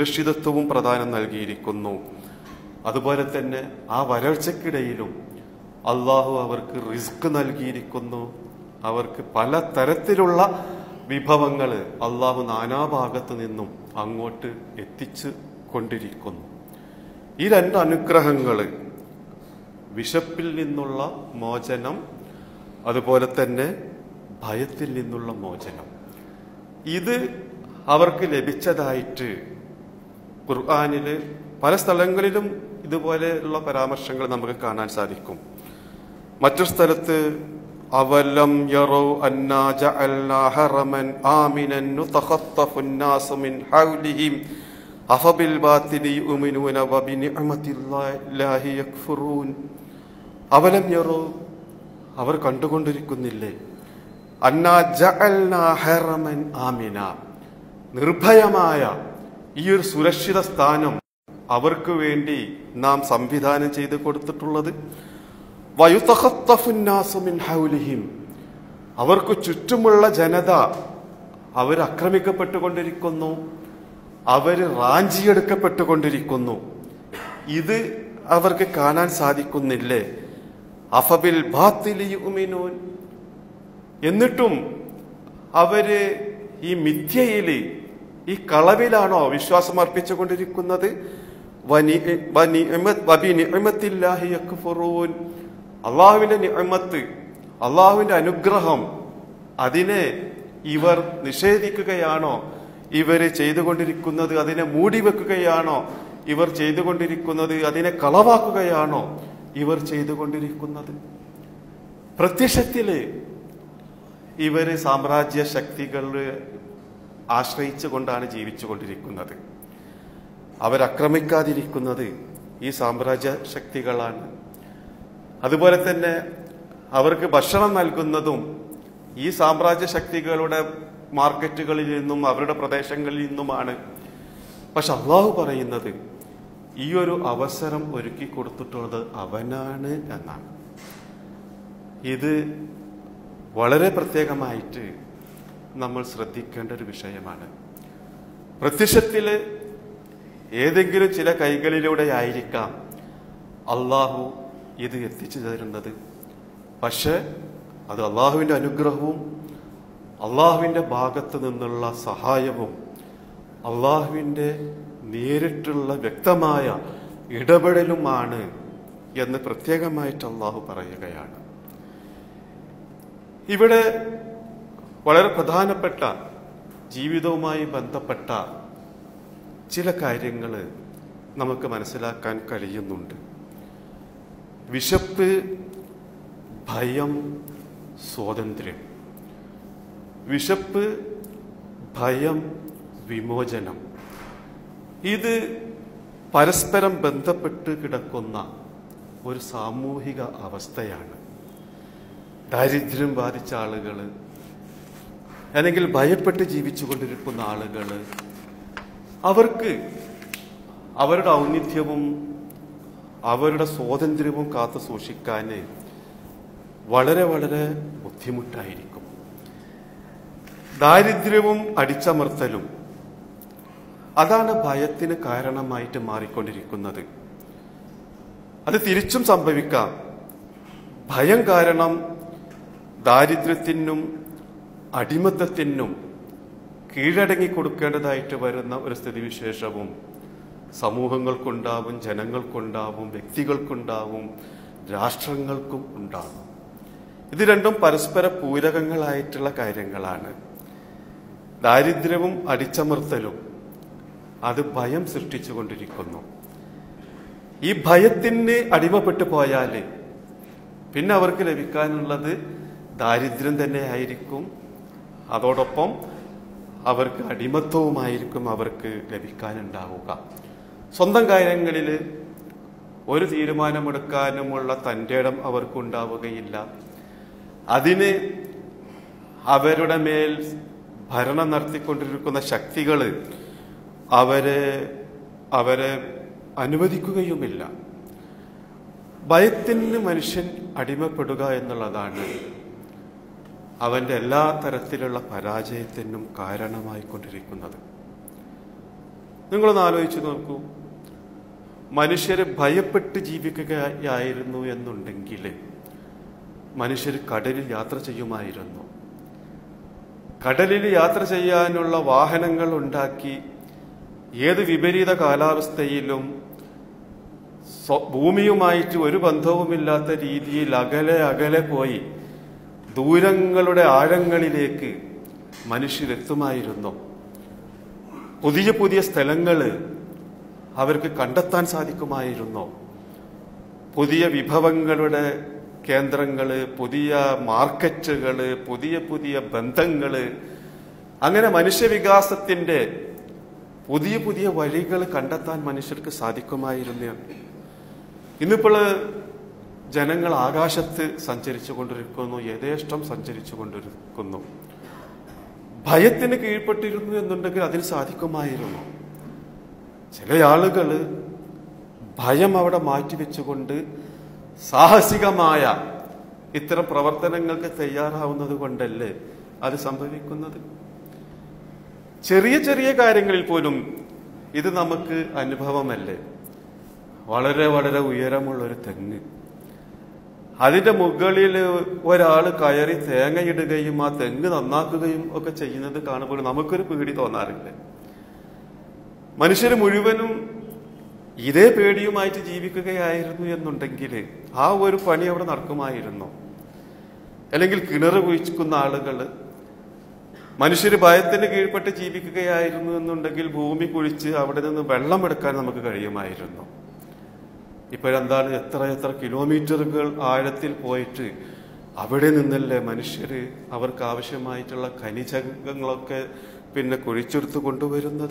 സുരക്ഷിതത്വവും പ്രദാനം നൽകിയിരിക്കുന്നു അതുപോലെ തന്നെ ആ വരൾച്ചക്കിടയിലും അള്ളാഹു അവർക്ക് റിസ്ക് നൽകിയിരിക്കുന്നു അവർക്ക് പല തരത്തിലുള്ള വിഭവങ്ങൾ അള്ളാഹു നാനാഭാഗത്തു നിന്നും അങ്ങോട്ട് എത്തിച്ചു കൊണ്ടിരിക്കുന്നു ഈ രണ്ട് അനുഗ്രഹങ്ങൾ വിശപ്പിൽ നിന്നുള്ള മോചനം അതുപോലെ തന്നെ ഭയത്തിൽ നിന്നുള്ള മോചനം ഇത് അവർക്ക് ലഭിച്ചതായിട്ട് ഖുർആാനില് പല സ്ഥലങ്ങളിലും ഇതുപോലെയുള്ള പരാമർശങ്ങൾ നമുക്ക് കാണാൻ സാധിക്കും മറ്റൊരു സ്ഥലത്ത് അവലം യറോ അന്നാ ജഅൽനാ ഹറമൻ ആമിനൻ നുതഖത്തഫു الناس من حولهم أفبالباطل يؤمنون وبنعمة الله يكفرون അവലം യറോ അവർ കണ്ടുകൊണ്ടിരിക്കുന്നില്ലേ അന്നാ ജഅൽനാ ഹറമൻ ആമിന നിർഭയമായ ഈ ഒരു സുരക്ഷിത സ്ഥാനം അവർക്ക് വേണ്ടി നാം സംവിധാനം ചെയ്ത് കൊടുത്തിട്ടുള്ളത് വയുതഖത്തഫുന്നാസു മിൻ ഹൗലിഹിം അവർക്ക് ചുറ്റുമുള്ള ജനത അവർ ആക്രമിക്കപ്പെട്ടുകൊണ്ടിരിക്കുന്നു അവർ റാഞ്ചിയെടുക്കപ്പെട്ടുകൊണ്ടിരിക്കുന്നു ഇത് അവർക്ക് കാണാൻ സാധിക്കുന്നില്ലേ അഫബിൽ ബാത്തിലി യുമിനൂൻ എന്നിട്ടും അവര് ഈ മിഥ്യയില് ഈ കളവിലാണോ വിശ്വാസം അർപ്പിച്ചുകൊണ്ടിരിക്കുന്നത് വനി- വനിഅമ- വബിനിഅമത്തില്ലാഹി യക്ഫുറൂൻ. അള്ളാഹുവിന്റെ നിഅമത്ത് അള്ളാഹുവിന്റെ അനുഗ്രഹം അതിനെ ഇവർ നിഷേധിക്കുകയാണോ ഇവര് ചെയ്തുകൊണ്ടിരിക്കുന്നത് അതിനെ മൂടി വെക്കുകയാണോ ഇവർ ചെയ്തുകൊണ്ടിരിക്കുന്നത് അതിനെ കളവാക്കുകയാണോ ഇവർ ചെയ്തുകൊണ്ടിരിക്കുന്നത് പ്രത്യക്ഷത്തില് ഇവര് സാമ്രാജ്യ ശക്തികളെ ആശ്രയിച്ചുകൊണ്ടാണ് ജീവിച്ചുകൊണ്ടിരിക്കുന്നത് അവരാക്രമിക്കാതിരിക്കുന്നത് ഈ സാമ്രാജ്യ ശക്തികളാണ് അതുപോലെ തന്നെ അവർക്ക് ഭക്ഷണം നൽകുന്നതും ഈ സാമ്രാജ്യ ശക്തികളുടെ മാർക്കറ്റുകളിൽ നിന്നും അവരുടെ പ്രദേശങ്ങളിൽ നിന്നുമാണ് പക്ഷെ അള്ളാഹു പറയുന്നത് ഈ ഒരു അവസരം ഒരുക്കി കൊടുത്തിട്ടുള്ളത് അവനാണ് എന്നാണ് ഇത് വളരെ പ്രത്യേകമായിട്ട് നമ്മൾ ശ്രദ്ധിക്കേണ്ട ഒരു വിഷയമാണ് പ്രത്യക്ഷത്തിൽ ഏതെങ്കിലും ചില കൈകളിലൂടെ ആയിരിക്കാം അള്ളാഹു ഇത് എത്തിച്ചു തരുന്നത് പക്ഷെ അത് അള്ളാഹുവിൻ്റെ അനുഗ്രഹവും അള്ളാഹുവിൻ്റെ ഭാഗത്ത് നിന്നുള്ള സഹായവും അള്ളാഹുവിൻ്റെ നേരിട്ടുള്ള വ്യക്തമായ ഇടപെടലുമാണ് എന്ന് പ്രത്യേകമായിട്ട് അള്ളാഹു പറയുകയാണ് ഇവിടെ വളരെ പ്രധാനപ്പെട്ട ജീവിതവുമായി ബന്ധപ്പെട്ട ചില കാര്യങ്ങൾ നമുക്ക് മനസ്സിലാക്കാൻ കഴിയുന്നുണ്ട് വിശപ്പ് ഭയം സ്വാതന്ത്ര്യം വിശപ്പ് ഭയം വിമോചനം ഇത് പരസ്പരം ബന്ധപ്പെട്ട് കിടക്കുന്ന ഒരു സാമൂഹിക അവസ്ഥയാണ് ദാരിദ്ര്യം ബാധിച്ച ആളുകൾ അല്ലെങ്കിൽ ഭയപ്പെട്ട് ജീവിച്ചു കൊണ്ടിരിക്കുന്ന ആളുകൾ അവർക്ക് അവരുടെ ഔന്നിത്യവും അവരുടെ സ്വാതന്ത്ര്യവും കാത്തു സൂക്ഷിക്കാൻ വളരെ വളരെ ബുദ്ധിമുട്ടായിരിക്കും ദാരിദ്ര്യവും അടിച്ചമർത്തലും അതാണ് ഭയത്തിന് കാരണമായിട്ട് മാറിക്കൊണ്ടിരിക്കുന്നത് അത് തിരിച്ചും സംഭവിക്കാം ഭയം കാരണം ദാരിദ്ര്യത്തിനും അടിമത്തത്തിനും കീഴടങ്ങി കൊടുക്കേണ്ടതായിട്ട് വരുന്ന ഒരു സ്ഥിതിവിശേഷവും സമൂഹങ്ങൾക്കുണ്ടാവും ജനങ്ങൾക്കുണ്ടാവും വ്യക്തികൾക്കുണ്ടാവും രാഷ്ട്രങ്ങൾക്കും ഉണ്ടാകും ഇത് രണ്ടും പരസ്പര പൂരകങ്ങളായിട്ടുള്ള കാര്യങ്ങളാണ് ദാരിദ്ര്യവും അടിച്ചമർത്തലും അത് ഭയം സൃഷ്ടിച്ചുകൊണ്ടിരിക്കുന്നു ഈ ഭയത്തിന് അടിമപ്പെട്ടു പോയാൽ പിന്നെ അവർക്ക് ലഭിക്കാനുള്ളത് ദാരിദ്ര്യം തന്നെ ആയിരിക്കും അതോടൊപ്പം അവർക്ക് അടിമത്വവുമായിരിക്കും അവർക്ക് ലഭിക്കാനുണ്ടാവുക സ്വന്തം കാര്യങ്ങളിൽ ഒരു തീരുമാനമെടുക്കാനുമുള്ള തൻ്റെ ഇടം അവർക്കുണ്ടാവുകയില്ല അതിന് അവരുടെ മേൽ ഭരണം നടത്തിക്കൊണ്ടിരിക്കുന്ന ശക്തികൾ അവരെ അവരെ അനുവദിക്കുകയുമില്ല ഭയത്തിന് മനുഷ്യൻ അടിമപ്പെടുക എന്നുള്ളതാണ് അവന്റെ എല്ലാ തരത്തിലുള്ള പരാജയത്തിനും കാരണമായി കൊണ്ടിരിക്കുന്നത് നിങ്ങളൊന്ന് ആലോചിച്ച് നോക്കൂ മനുഷ്യർ ഭയപ്പെട്ട് ജീവിക്കുകയായിരുന്നു എന്നുണ്ടെങ്കിൽ മനുഷ്യർ കടലിൽ യാത്ര ചെയ്യുമായിരുന്നു കടലിൽ യാത്ര ചെയ്യാനുള്ള വാഹനങ്ങൾ ഉണ്ടാക്കി ഏത് വിപരീത കാലാവസ്ഥയിലും സ്വ- ഭൂമിയുമായിട്ട് ഒരു ബന്ധവുമില്ലാത്ത രീതിയിൽ അകലെ അകലെ പോയി ദൂരങ്ങളുടെ ആഴങ്ങളിലേക്ക് മനുഷ്യരെത്തുമായിരുന്നു പുതിയ പുതിയ സ്ഥലങ്ങൾ അവർക്ക് കണ്ടെത്താൻ സാധിക്കുമായിരുന്നു പുതിയ വിഭവങ്ങളുടെ കേന്ദ്രങ്ങൾ പുതിയ മാർക്കറ്റുകൾ പുതിയ പുതിയ ബന്ധങ്ങൾ അങ്ങനെ മനുഷ്യവികാസത്തിന്റെ പുതിയ പുതിയ വഴികൾ കണ്ടെത്താൻ മനുഷ്യർക്ക് സാധിക്കുമായിരുന്നു ഇന്നിപ്പോൾ ജനങ്ങൾ ആകാശത്ത് സഞ്ചരിച്ചു കൊണ്ടിരിക്കുന്നു യഥേഷ്ടം സഞ്ചരിച്ചു കൊണ്ടിരിക്കുന്നു ഭയത്തിന് കീഴ്പ്പെട്ടിരുന്നു എന്നുണ്ടെങ്കിൽ അതിന് സാധിക്കുമായിരുന്നു ചില ആളുകൾ ഭയം അവിടെ മാറ്റിവെച്ചുകൊണ്ട് സാഹസികമായ ഇത്തരം പ്രവർത്തനങ്ങൾക്ക് തയ്യാറാവുന്നത് കൊണ്ടല്ലേ അത് സംഭവിക്കുന്നത് ചെറിയ ചെറിയ കാര്യങ്ങളിൽ പോലും ഇത് നമുക്ക് അനുഭവമല്ലേ വളരെ വളരെ ഉയരമുള്ള ഒരു തെങ്ങ് അതിന്റെ മുകളിൽ ഒരാൾ കയറി തേങ്ങയിടുകയും ആ തെങ്ങ് നന്നാക്കുകയും ഒക്കെ ചെയ്യുന്നത് കാണുമ്പോൾ നമുക്കൊരു പേടി തോന്നാറില്ല മനുഷ്യർ മുഴുവനും ഇതേ പേടിയുമായിട്ട് ജീവിക്കുകയായിരുന്നു എന്നുണ്ടെങ്കിൽ ആ ഒരു പണി അവിടെ നടക്കുമായിരുന്നു അല്ലെങ്കിൽ കിണർ കുഴിക്കുന്ന ആളുകൾ മനുഷ്യർ ഭയത്തിന് കീഴ്പ്പെട്ട് ജീവിക്കുകയായിരുന്നു എന്നുണ്ടെങ്കിൽ ഭൂമി കുഴിച്ച് അവിടെ നിന്ന് വെള്ളം എടുക്കാൻ നമുക്ക് കഴിയുമായിരുന്നു ഇപ്പോഴെന്താണ് എത്ര എത്ര കിലോമീറ്ററുകൾ ആഴത്തിൽ പോയിട്ട് അവിടെ നിന്നല്ലേ മനുഷ്യർ അവർക്ക് ആവശ്യമായിട്ടുള്ള ഖനിജങ്ങളൊക്കെ പിന്നെ കുഴിച്ചെടുത്ത് കൊണ്ടുവരുന്നത്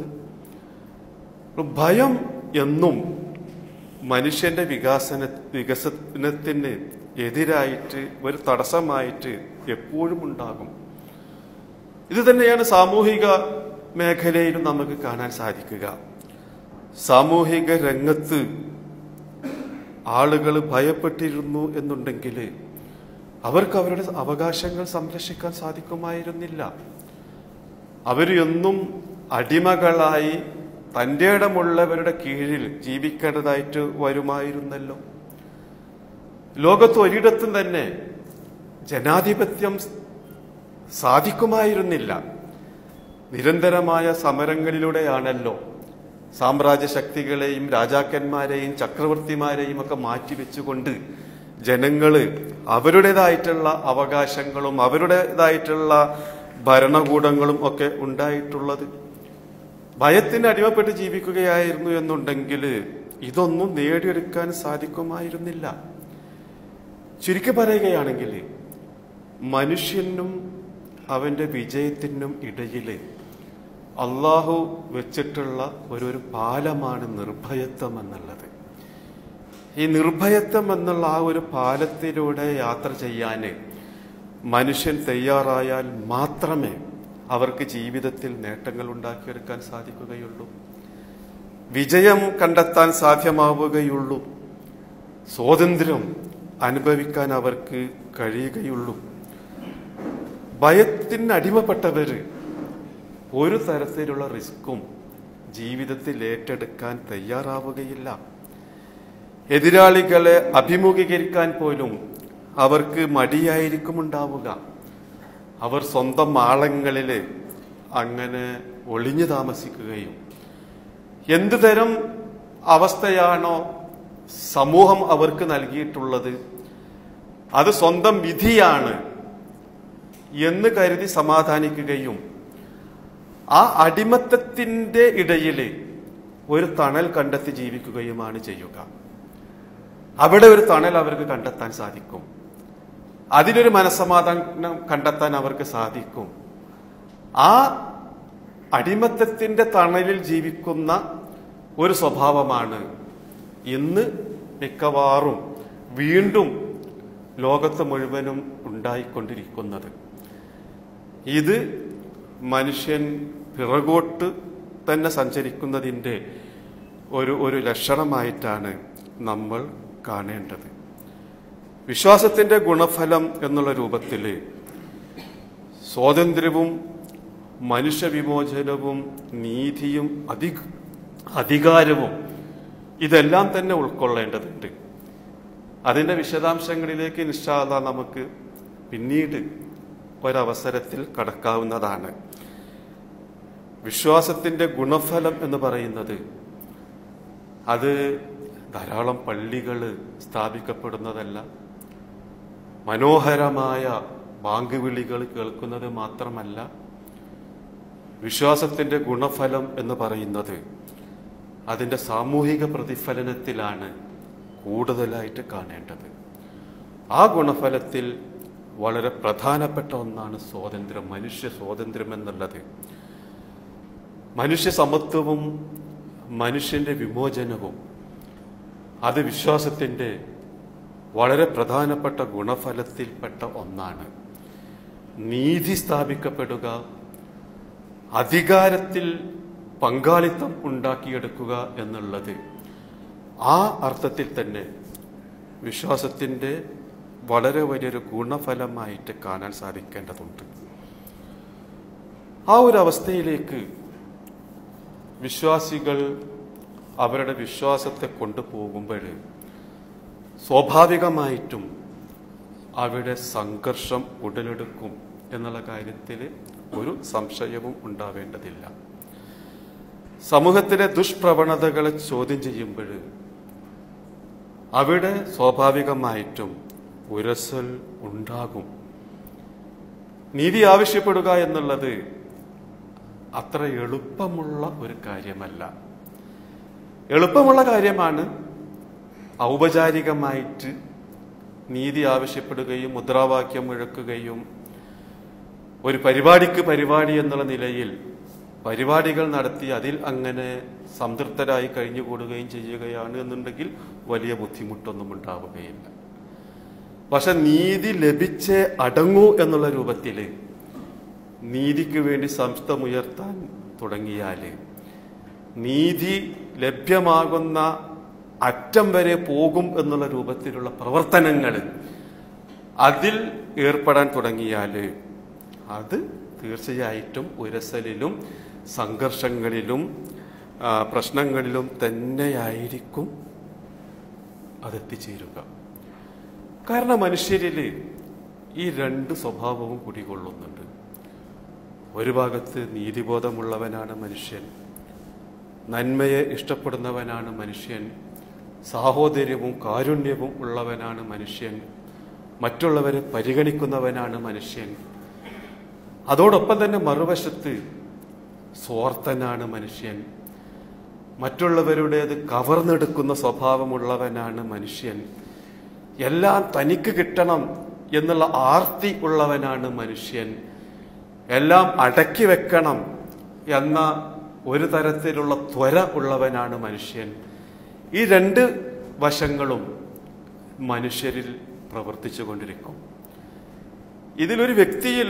ഭയം എന്നും മനുഷ്യന്റെ വികാസന വികസനത്തിന് എതിരായിട്ട് ഒരു തടസ്സമായിട്ട് എപ്പോഴും ഉണ്ടാകും ഇത് തന്നെയാണ് സാമൂഹിക മേഖലയിലും നമുക്ക് കാണാൻ സാധിക്കുക സാമൂഹിക രംഗത്ത് ആളുകൾ ഭയപ്പെട്ടിരുന്നു എന്നുണ്ടെങ്കിൽ അവർക്ക് അവരുടെ അവകാശങ്ങൾ സംരക്ഷിക്കാൻ സാധിക്കുമായിരുന്നില്ല അവർ എന്നും അടിമകളായി തൻ്റെ ഇടമുള്ളവരുടെ കീഴിൽ ജീവിക്കേണ്ടതായിട്ട് വരുമായിരുന്നല്ലോ ലോകത്ത് ഒരിടത്തും തന്നെ ജനാധിപത്യം സാധിക്കുമായിരുന്നില്ല നിരന്തരമായ സമരങ്ങളിലൂടെയാണല്ലോ സാമ്രാജ്യ ശക്തികളെയും രാജാക്കന്മാരെയും ചക്രവർത്തിമാരെയും ഒക്കെ മാറ്റിവെച്ചുകൊണ്ട് ജനങ്ങള് അവരുടേതായിട്ടുള്ള അവകാശങ്ങളും അവരുടേതായിട്ടുള്ള ഭരണകൂടങ്ങളും ഒക്കെ ഉണ്ടായിട്ടുള്ളത് ഭയത്തിന് അടിമപ്പെട്ട് ജീവിക്കുകയായിരുന്നു എന്നുണ്ടെങ്കിൽ ഇതൊന്നും നേടിയെടുക്കാൻ സാധിക്കുമായിരുന്നില്ല ചുരുക്കി പറയുകയാണെങ്കിൽ മനുഷ്യനും അവന്റെ വിജയത്തിനും ഇടയിൽ അള്ളാഹു വെച്ചിട്ടുള്ള ഒരു ഒരു പാലമാണ് നിർഭയത്വം എന്നുള്ളത് ഈ നിർഭയത്വം എന്നുള്ള ആ ഒരു പാലത്തിലൂടെ യാത്ര ചെയ്യാൻ മനുഷ്യൻ തയ്യാറായാൽ മാത്രമേ അവർക്ക് ജീവിതത്തിൽ നേട്ടങ്ങൾ ഉണ്ടാക്കിയെടുക്കാൻ സാധിക്കുകയുള്ളൂ വിജയം കണ്ടെത്താൻ സാധ്യമാവുകയുള്ളൂ സ്വാതന്ത്ര്യം അനുഭവിക്കാൻ അവർക്ക് കഴിയുകയുള്ളൂ ഭയത്തിന് അടിമപ്പെട്ടവര് ഒരു തരത്തിലുള്ള റിസ്ക്കും ജീവിതത്തിൽ ഏറ്റെടുക്കാൻ തയ്യാറാവുകയില്ല എതിരാളികളെ അഭിമുഖീകരിക്കാൻ പോലും അവർക്ക് മടിയായിരിക്കും ഉണ്ടാവുക അവർ സ്വന്തം മാളങ്ങളിൽ അങ്ങനെ ഒളിഞ്ഞു താമസിക്കുകയും എന്തു തരം അവസ്ഥയാണോ സമൂഹം അവർക്ക് നൽകിയിട്ടുള്ളത് അത് സ്വന്തം വിധിയാണ് എന്ന് കരുതി സമാധാനിക്കുകയും ആ അടിമത്തത്തിന്റെ ഇടയിൽ ഒരു തണൽ കണ്ടെത്തി ജീവിക്കുകയുമാണ് ചെയ്യുക അവിടെ ഒരു തണൽ അവർക്ക് കണ്ടെത്താൻ സാധിക്കും അതിലൊരു മനസ്സമാധാനം കണ്ടെത്താൻ അവർക്ക് സാധിക്കും ആ അടിമത്തത്തിന്റെ തണലിൽ ജീവിക്കുന്ന ഒരു സ്വഭാവമാണ് ഇന്ന് മിക്കവാറും വീണ്ടും ലോകത്ത് മുഴുവനും ഉണ്ടായിക്കൊണ്ടിരിക്കുന്നത് ഇത് മനുഷ്യൻ പിറകോട്ട് തന്നെ സഞ്ചരിക്കുന്നതിൻ്റെ ഒരു ഒരു ലക്ഷണമായിട്ടാണ് നമ്മൾ കാണേണ്ടത് വിശ്വാസത്തിന്റെ ഗുണഫലം എന്നുള്ള രൂപത്തിൽ സ്വാതന്ത്ര്യവും മനുഷ്യവിമോചനവും നീതിയും അധി അധികാരവും ഇതെല്ലാം തന്നെ ഉൾക്കൊള്ളേണ്ടതുണ്ട് അതിൻ്റെ വിശദാംശങ്ങളിലേക്ക് നിഷാദ നമുക്ക് പിന്നീട് ഒരവസരത്തിൽ കടക്കാവുന്നതാണ് വിശ്വാസത്തിൻ്റെ ഗുണഫലം എന്ന് പറയുന്നത് അത് ധാരാളം പള്ളികൾ സ്ഥാപിക്കപ്പെടുന്നതല്ല മനോഹരമായ ബാങ്ക് വിളികൾ കേൾക്കുന്നത് മാത്രമല്ല വിശ്വാസത്തിൻ്റെ ഗുണഫലം എന്ന് പറയുന്നത് അതിൻ്റെ സാമൂഹിക പ്രതിഫലനത്തിലാണ് കൂടുതലായിട്ട് കാണേണ്ടത് ആ ഗുണഫലത്തിൽ വളരെ പ്രധാനപ്പെട്ട ഒന്നാണ് സ്വാതന്ത്ര്യം മനുഷ്യ സ്വാതന്ത്ര്യം എന്നുള്ളത് മനുഷ്യ സമത്വവും മനുഷ്യന്റെ വിമോചനവും അത് വിശ്വാസത്തിൻ്റെ വളരെ പ്രധാനപ്പെട്ട ഗുണഫലത്തിൽപ്പെട്ട ഒന്നാണ് നീതി സ്ഥാപിക്കപ്പെടുക അധികാരത്തിൽ പങ്കാളിത്തം ഉണ്ടാക്കിയെടുക്കുക എന്നുള്ളത് ആ അർത്ഥത്തിൽ തന്നെ വിശ്വാസത്തിൻ്റെ വളരെ വലിയൊരു ഗുണഫലമായിട്ട് കാണാൻ സാധിക്കേണ്ടതുണ്ട് ആ ഒരു അവസ്ഥയിലേക്ക് വിശ്വാസികൾ അവരുടെ വിശ്വാസത്തെ കൊണ്ടുപോകുമ്പോൾ സ്വാഭാവികമായിട്ടും അവിടെ സംഘർഷം ഉടലെടുക്കും എന്നുള്ള കാര്യത്തിൽ ഒരു സംശയവും ഉണ്ടാവേണ്ടതില്ല സമൂഹത്തിലെ ദുഷ്പ്രവണതകളെ ചോദ്യം ചെയ്യുമ്പോൾ അവിടെ സ്വാഭാവികമായിട്ടും ഉരസൽ ഉണ്ടാകും നീതി ആവശ്യപ്പെടുക എന്നുള്ളത് അത്ര എളുപ്പമുള്ള ഒരു കാര്യമല്ല എളുപ്പമുള്ള കാര്യമാണ് ഔപചാരികമായിട്ട് നീതി ആവശ്യപ്പെടുകയും മുദ്രാവാക്യം മുഴക്കുകയും ഒരു പരിപാടിക്ക് പരിപാടി എന്നുള്ള നിലയിൽ പരിപാടികൾ നടത്തി അതിൽ അങ്ങനെ സംതൃപ്തരായി കഴിഞ്ഞുകൂടുകയും ചെയ്യുകയാണ് എന്നുണ്ടെങ്കിൽ വലിയ ബുദ്ധിമുട്ടൊന്നും ഉണ്ടാവുകയില്ല പക്ഷെ നീതി ലഭിച്ചേ അടങ്ങൂ എന്നുള്ള രൂപത്തിൽ നീതിക്ക് വേണ്ടി സംസ്ഥമുയർത്താൻ തുടങ്ങിയാൽ നീതി ലഭ്യമാകുന്ന അറ്റം വരെ പോകും എന്നുള്ള രൂപത്തിലുള്ള പ്രവർത്തനങ്ങൾ അതിൽ ഏർപ്പെടാൻ തുടങ്ങിയാൽ അത് തീർച്ചയായിട്ടും ഉരസലിലും സംഘർഷങ്ങളിലും ആ, പ്രശ്നങ്ങളിലും തന്നെയായിരിക്കും അതെത്തിച്ചേരുക കാരണം മനുഷ്യരിൽ ഈ രണ്ട് സ്വഭാവവും കുടികൊള്ളുന്നുണ്ട് ഒരു ഭാഗത്ത് നീതിബോധമുള്ളവനാണ് മനുഷ്യൻ നന്മയെ ഇഷ്ടപ്പെടുന്നവനാണ് മനുഷ്യൻ സാഹോദര്യവും കാരുണ്യവും ഉള്ളവനാണ് മനുഷ്യൻ മറ്റുള്ളവരെ പരിഗണിക്കുന്നവനാണ് മനുഷ്യൻ അതോടൊപ്പം തന്നെ മറുവശത്ത് സ്വാർത്ഥനാണ് മനുഷ്യൻ മറ്റുള്ളവരുടേത് കവർന്നെടുക്കുന്ന സ്വഭാവമുള്ളവനാണ് മനുഷ്യൻ എല്ലാം തനിക്ക് കിട്ടണം എന്നുള്ള ആർത്തി ഉള്ളവനാണ് മനുഷ്യൻ എല്ലാം അടക്കി വെക്കണം എന്ന ഒരു തരത്തിലുള്ള ത്വര ഉള്ളവനാണ് മനുഷ്യൻ ഈ രണ്ട് വശങ്ങളും മനുഷ്യരിൽ പ്രവർത്തിച്ചു കൊണ്ടിരിക്കും ഇതിലൊരു വ്യക്തിയിൽ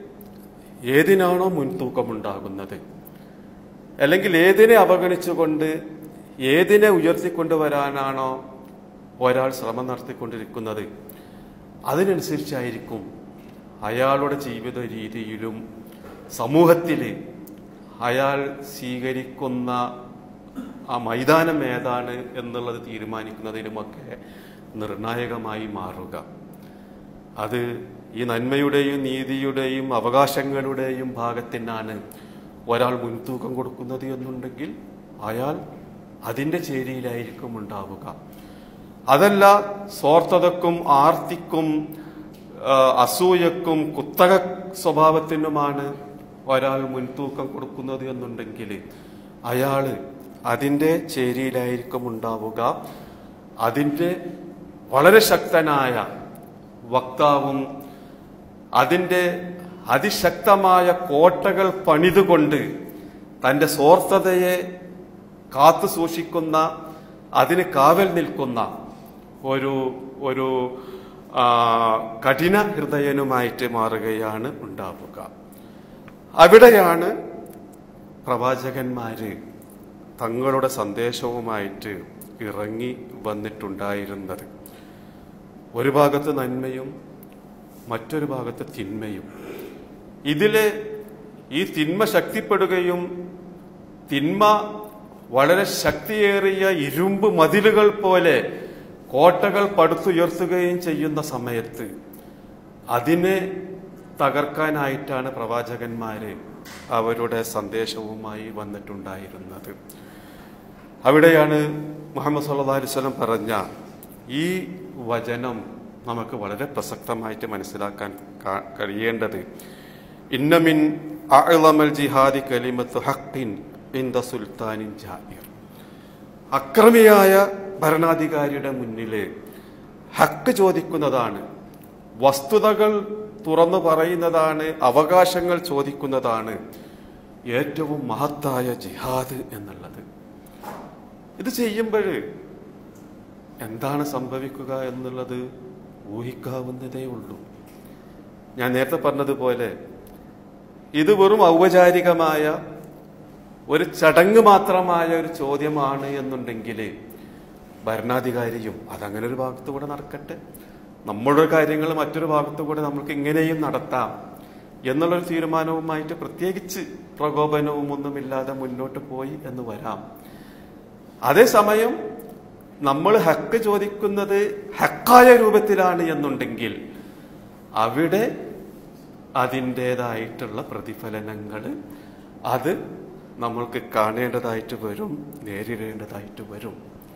ഏതിനാണോ മുൻതൂക്കമുണ്ടാകുന്നത് അല്ലെങ്കിൽ ഏതിനെ അവഗണിച്ചുകൊണ്ട് ഏതിനെ ഉയർത്തിക്കൊണ്ടുവരാനാണോ ഒരാൾ ശ്രമം നടത്തിക്കൊണ്ടിരിക്കുന്നത് അതിനനുസരിച്ചായിരിക്കും അയാളുടെ ജീവിത രീതിയിലും സമൂഹത്തിൽ അയാൾ സ്വീകരിക്കുന്ന ആ മൈതാനം ഏതാണ് എന്നുള്ളത് തീരുമാനിക്കുന്നതിലുമൊക്കെ നിർണായകമായി മാറുക അത് ഈ നന്മയുടെയും നീതിയുടെയും അവകാശങ്ങളുടെയും ഭാഗത്തിനാണ് ഒരാൾ മുൻതൂക്കം കൊടുക്കുന്നത് എന്നുണ്ടെങ്കിൽ അയാൾ അതിൻ്റെ ചേരിയിലായിരിക്കും ഉണ്ടാവുക അതല്ല സ്വാർത്ഥതക്കും ആർത്തിക്കും ആ, അസൂയക്കും കുത്തക സ്വഭാവത്തിനുമാണ് ഒരാൾ മുൻതൂക്കം കൊടുക്കുന്നത് എന്നുണ്ടെങ്കിൽ അയാൾ അതിൻ്റെ ചേരിയിലായിരിക്കും ഉണ്ടാവുക അതിൻ്റെ വളരെ ശക്തനായ വക്താവും അതിൻ്റെ അതിശക്തമായ കോട്ടകൾ പണിതുകൊണ്ട് തൻ്റെ സ്വാർത്ഥതയെ കാത്തു സൂക്ഷിക്കുന്ന അതിന് കാവൽ നിൽക്കുന്ന ഒരു ഒരു ആ, കഠിന ഹൃദയനുമായിട്ട് മാറുകയാണ് ഉണ്ടാവുക അവിടെയാണ് പ്രവാചകന്മാര് തങ്ങളുടെ സന്ദേശവുമായിട്ട് ഇറങ്ങി വന്നിട്ടുണ്ടായിരുന്നത് ഒരു ഭാഗത്ത് നന്മയും മറ്റൊരു ഭാഗത്ത് തിന്മയും ഇതില് ഈ തിന്മ ശക്തിപ്പെടുകയും തിന്മ വളരെ ശക്തിയേറിയ ഇരുമ്പ് മതിലുകൾ പോലെ കോട്ടകൾ പടുത്തുയർത്തുകയും ചെയ്യുന്ന സമയത്ത് അതിനെ തകർക്കാനായിട്ടാണ് പ്രവാചകന്മാര് അവരുടെ സന്ദേശവുമായി വന്നിട്ടുണ്ടായിരുന്നത് അവിടെയാണ് മുഹമ്മദ് സല്ലല്ലാഹു അലൈഹി വസല്ലം പറഞ്ഞ ഈ വചനം നമുക്ക് വളരെ പ്രസക്തമായിട്ട് മനസ്സിലാക്കാൻ കാ- കഴിയേണ്ടത് ഇന്നമിൻ അഅ്ളമൽ ജിഹാദി കലിമത്ത് ഹഖിൻ ഇൻദ സുൽത്താനിൻ ജാഹിർ അക്രമിയായ ഭരണാധികാരിയുടെ മുന്നില് ഹക്ക് ചോദിക്കുന്നതാണ് വസ്തുതകൾ തുറന്നു പറയുന്നതാണ് അവകാശങ്ങൾ ചോദിക്കുന്നതാണ് ഏറ്റവും മഹത്തായ ജിഹാദ് എന്നുള്ളത് ഇത് ചെയ്യുമ്പോൾ എന്താണ് സംഭവിക്കുക എന്നുള്ളത് ഊഹിക്കാവുന്നതേ ഉള്ളൂ ഞാൻ നേരത്തെ പറഞ്ഞതുപോലെ ഇത് വെറും ഔപചാരികമായ ഒരു ചടങ്ങ് മാത്രമായ ഒരു ചോദ്യമാണ് എന്നുണ്ടെങ്കിൽ ഭരണാധികാരിയും അതങ്ങനെ ഒരു ഭാഗത്തു കൂടെ നടക്കട്ടെ നമ്മളുടെ കാര്യങ്ങൾ മറ്റൊരു ഭാഗത്തു കൂടെ നമുക്ക് ഇങ്ങനെയും നടത്താം എന്നുള്ളൊരു തീരുമാനവുമായിട്ട് പ്രത്യേകിച്ച് പ്രകോപനവും ഒന്നുമില്ലാതെ മുന്നോട്ട് പോയി എന്ന് വരാം അതേസമയം നമ്മൾ ഹക്ക് ചോദിക്കുന്നത് ഹക്കായ രൂപത്തിലാണ് എന്നുണ്ടെങ്കിൽ അവിടെ അതിൻ്റെതായിട്ടുള്ള പ്രതിഫലനങ്ങൾ അത് നമ്മൾക്ക് കാണേണ്ടതായിട്ട് വരും നേരിടേണ്ടതായിട്ട് വരും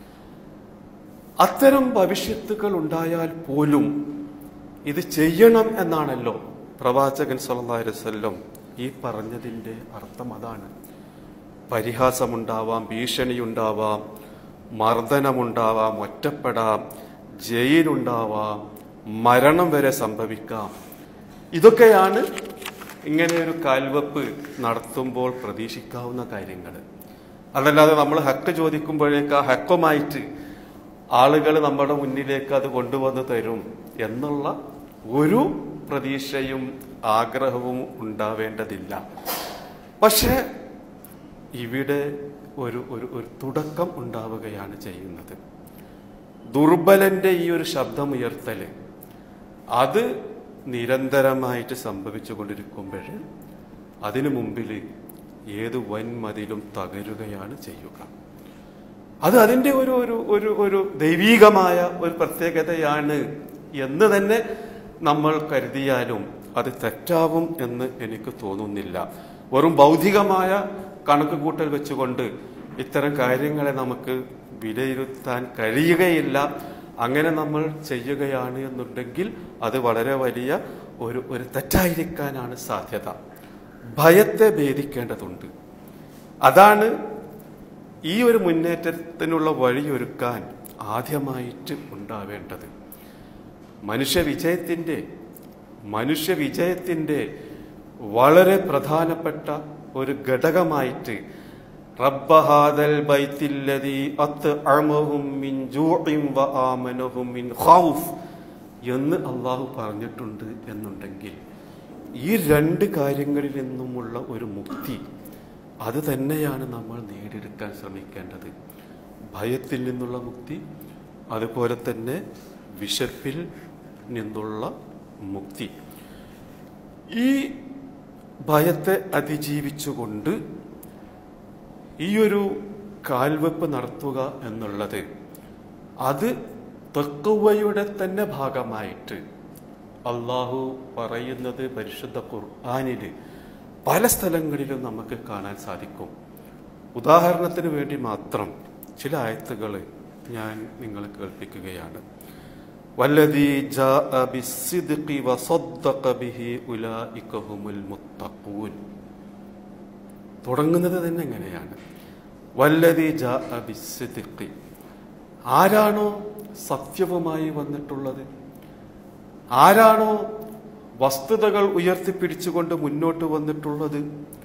അത്തരം ഭവിഷ്യത്തുകൾ ഉണ്ടായാൽ പോലും ഇത് ചെയ്യണം എന്നാണല്ലോ പ്രവാചകൻ സല്ലല്ലാഹു അലൈഹി വസല്ലം ഈ പറഞ്ഞതിൻ്റെ അർത്ഥം അതാണ് പരിഹാസമുണ്ടാവാം ഭീഷണിയുണ്ടാവാം മർദ്ദനമുണ്ടാവാം ഒറ്റപ്പെടാം ജയിലുണ്ടാവാം മരണം വരെ സംഭവിക്കാം ഇതൊക്കെയാണ് ഇങ്ങനെ ഒരു കാൽവെപ്പ് നടത്തുമ്പോൾ പ്രതീക്ഷിക്കാവുന്ന കാര്യങ്ങൾ അതല്ലാതെ നമ്മൾ ഹക്ക് ചോദിക്കുമ്പോഴേക്ക് ആ ഹക്കുമായിട്ട് ആളുകൾ നമ്മുടെ മുന്നിലേക്ക് അത് കൊണ്ടുവന്ന് തരും എന്നുള്ള ഒരു പ്രതീക്ഷയും ആഗ്രഹവും ഉണ്ടാവേണ്ടതില്ല പക്ഷേ ഇവിടെ ഒരു ഒരു ഒരു തുടക്കം ഉണ്ടാവുകയാണ് ചെയ്യുന്നത് ദുർബലന്റെ ഈ ഒരു ശബ്ദമുയർത്തല് അത് നിരന്തരമായിട്ട് സംഭവിച്ചു കൊണ്ടിരിക്കുമ്പോൾ അതിനു മുമ്പിൽ ഏത് വൻമതിലും തകരുകയാണ് ചെയ്യുക അത് അതിൻ്റെ ഒരു ഒരു ഒരു ഒരു ദൈവീകമായ ഒരു പ്രത്യേകതയാണ് എന്ന് തന്നെ നമ്മൾ കരുതിയാലും അത് തെറ്റാവും എന്ന് എനിക്ക് തോന്നുന്നില്ല വെറും ഭൗതികമായ കണക്ക് കൂട്ടൽ വെച്ചുകൊണ്ട് ഇത്തരം കാര്യങ്ങളെ നമുക്ക് വിലയിരുത്താൻ കഴിയുകയില്ല അങ്ങനെ നമ്മൾ ചെയ്യുകയാണ് എന്നുണ്ടെങ്കിൽ അത് വളരെ വലിയ ഒരു ഒരു തെറ്റായിരിക്കാനാണ് സാധ്യത ഭയത്തെ ഭേദിക്കേണ്ടതുണ്ട് അതാണ് ഈ ഒരു മുന്നേറ്റത്തിനുള്ള വഴിയൊരുക്കാൻ ആദ്യമായിട്ട് ഉണ്ടാവേണ്ടത് മനുഷ്യ വിജയത്തിൻ്റെ മനുഷ്യ വിജയത്തിൻ്റെ വളരെ പ്രധാനപ്പെട്ട ഒരു ഘടകമായിട്ട് റബ്ബഹാദൽ ബൈത്തില്ലദീ അത്അമഹും മിൻ ജൂഇൻ വ ആമനഹും മിൻ ഖൗഫ് എന്ന് അള്ളാഹു പറഞ്ഞിട്ടുണ്ട് എന്നുണ്ടെങ്കിൽ ഈ രണ്ട് കാര്യങ്ങളിൽ നിന്നുമുള്ള ഒരു മുക്തി അത് തന്നെയാണ് നമ്മൾ നേടിയെടുക്കാൻ ശ്രമിക്കേണ്ടത് ഭയത്തിൽ നിന്നുള്ള മുക്തി അതുപോലെ തന്നെ വിശപ്പിൽ നിന്നുള്ള മുക്തി ഈ ഭയത്തെ അതിജീവിച്ചുകൊണ്ട് ഈ ഒരു കാൽവെപ്പ് നടത്തുക എന്നുള്ളത് അത് തെക്കുവയുടെ തന്നെ ഭാഗമായിട്ട് അള്ളാഹു പറയുന്നത് പരിശുദ്ധ ഖുർആാനില് പല സ്ഥലങ്ങളിലും നമുക്ക് കാണാൻ സാധിക്കും ഉദാഹരണത്തിന് വേണ്ടി മാത്രം ചില ആയത്തുകൾ ഞാൻ നിങ്ങളെ കേൾപ്പിക്കുകയാണ് വല്ലദീ ജാഅ ബിസ്സിദ്ഖി വസദ്ദഖ ബിഹി ഉലൈക ഹുമുൽ മുത്തഖൂൻ തുടങ്ങുന്നത് തന്നെ എങ്ങനെയാണ് വല്ലദീ ജാഅ ബിസ്സിദ്ഖി ആരാണോ സത്യവുമായി വന്നിട്ടുള്ളത് ആരാണോ വസ്തുതകൾ ഉയർത്തിപ്പിടിച്ചുകൊണ്ട് മുന്നോട്ട് വന്നിട്ടുള്ളത്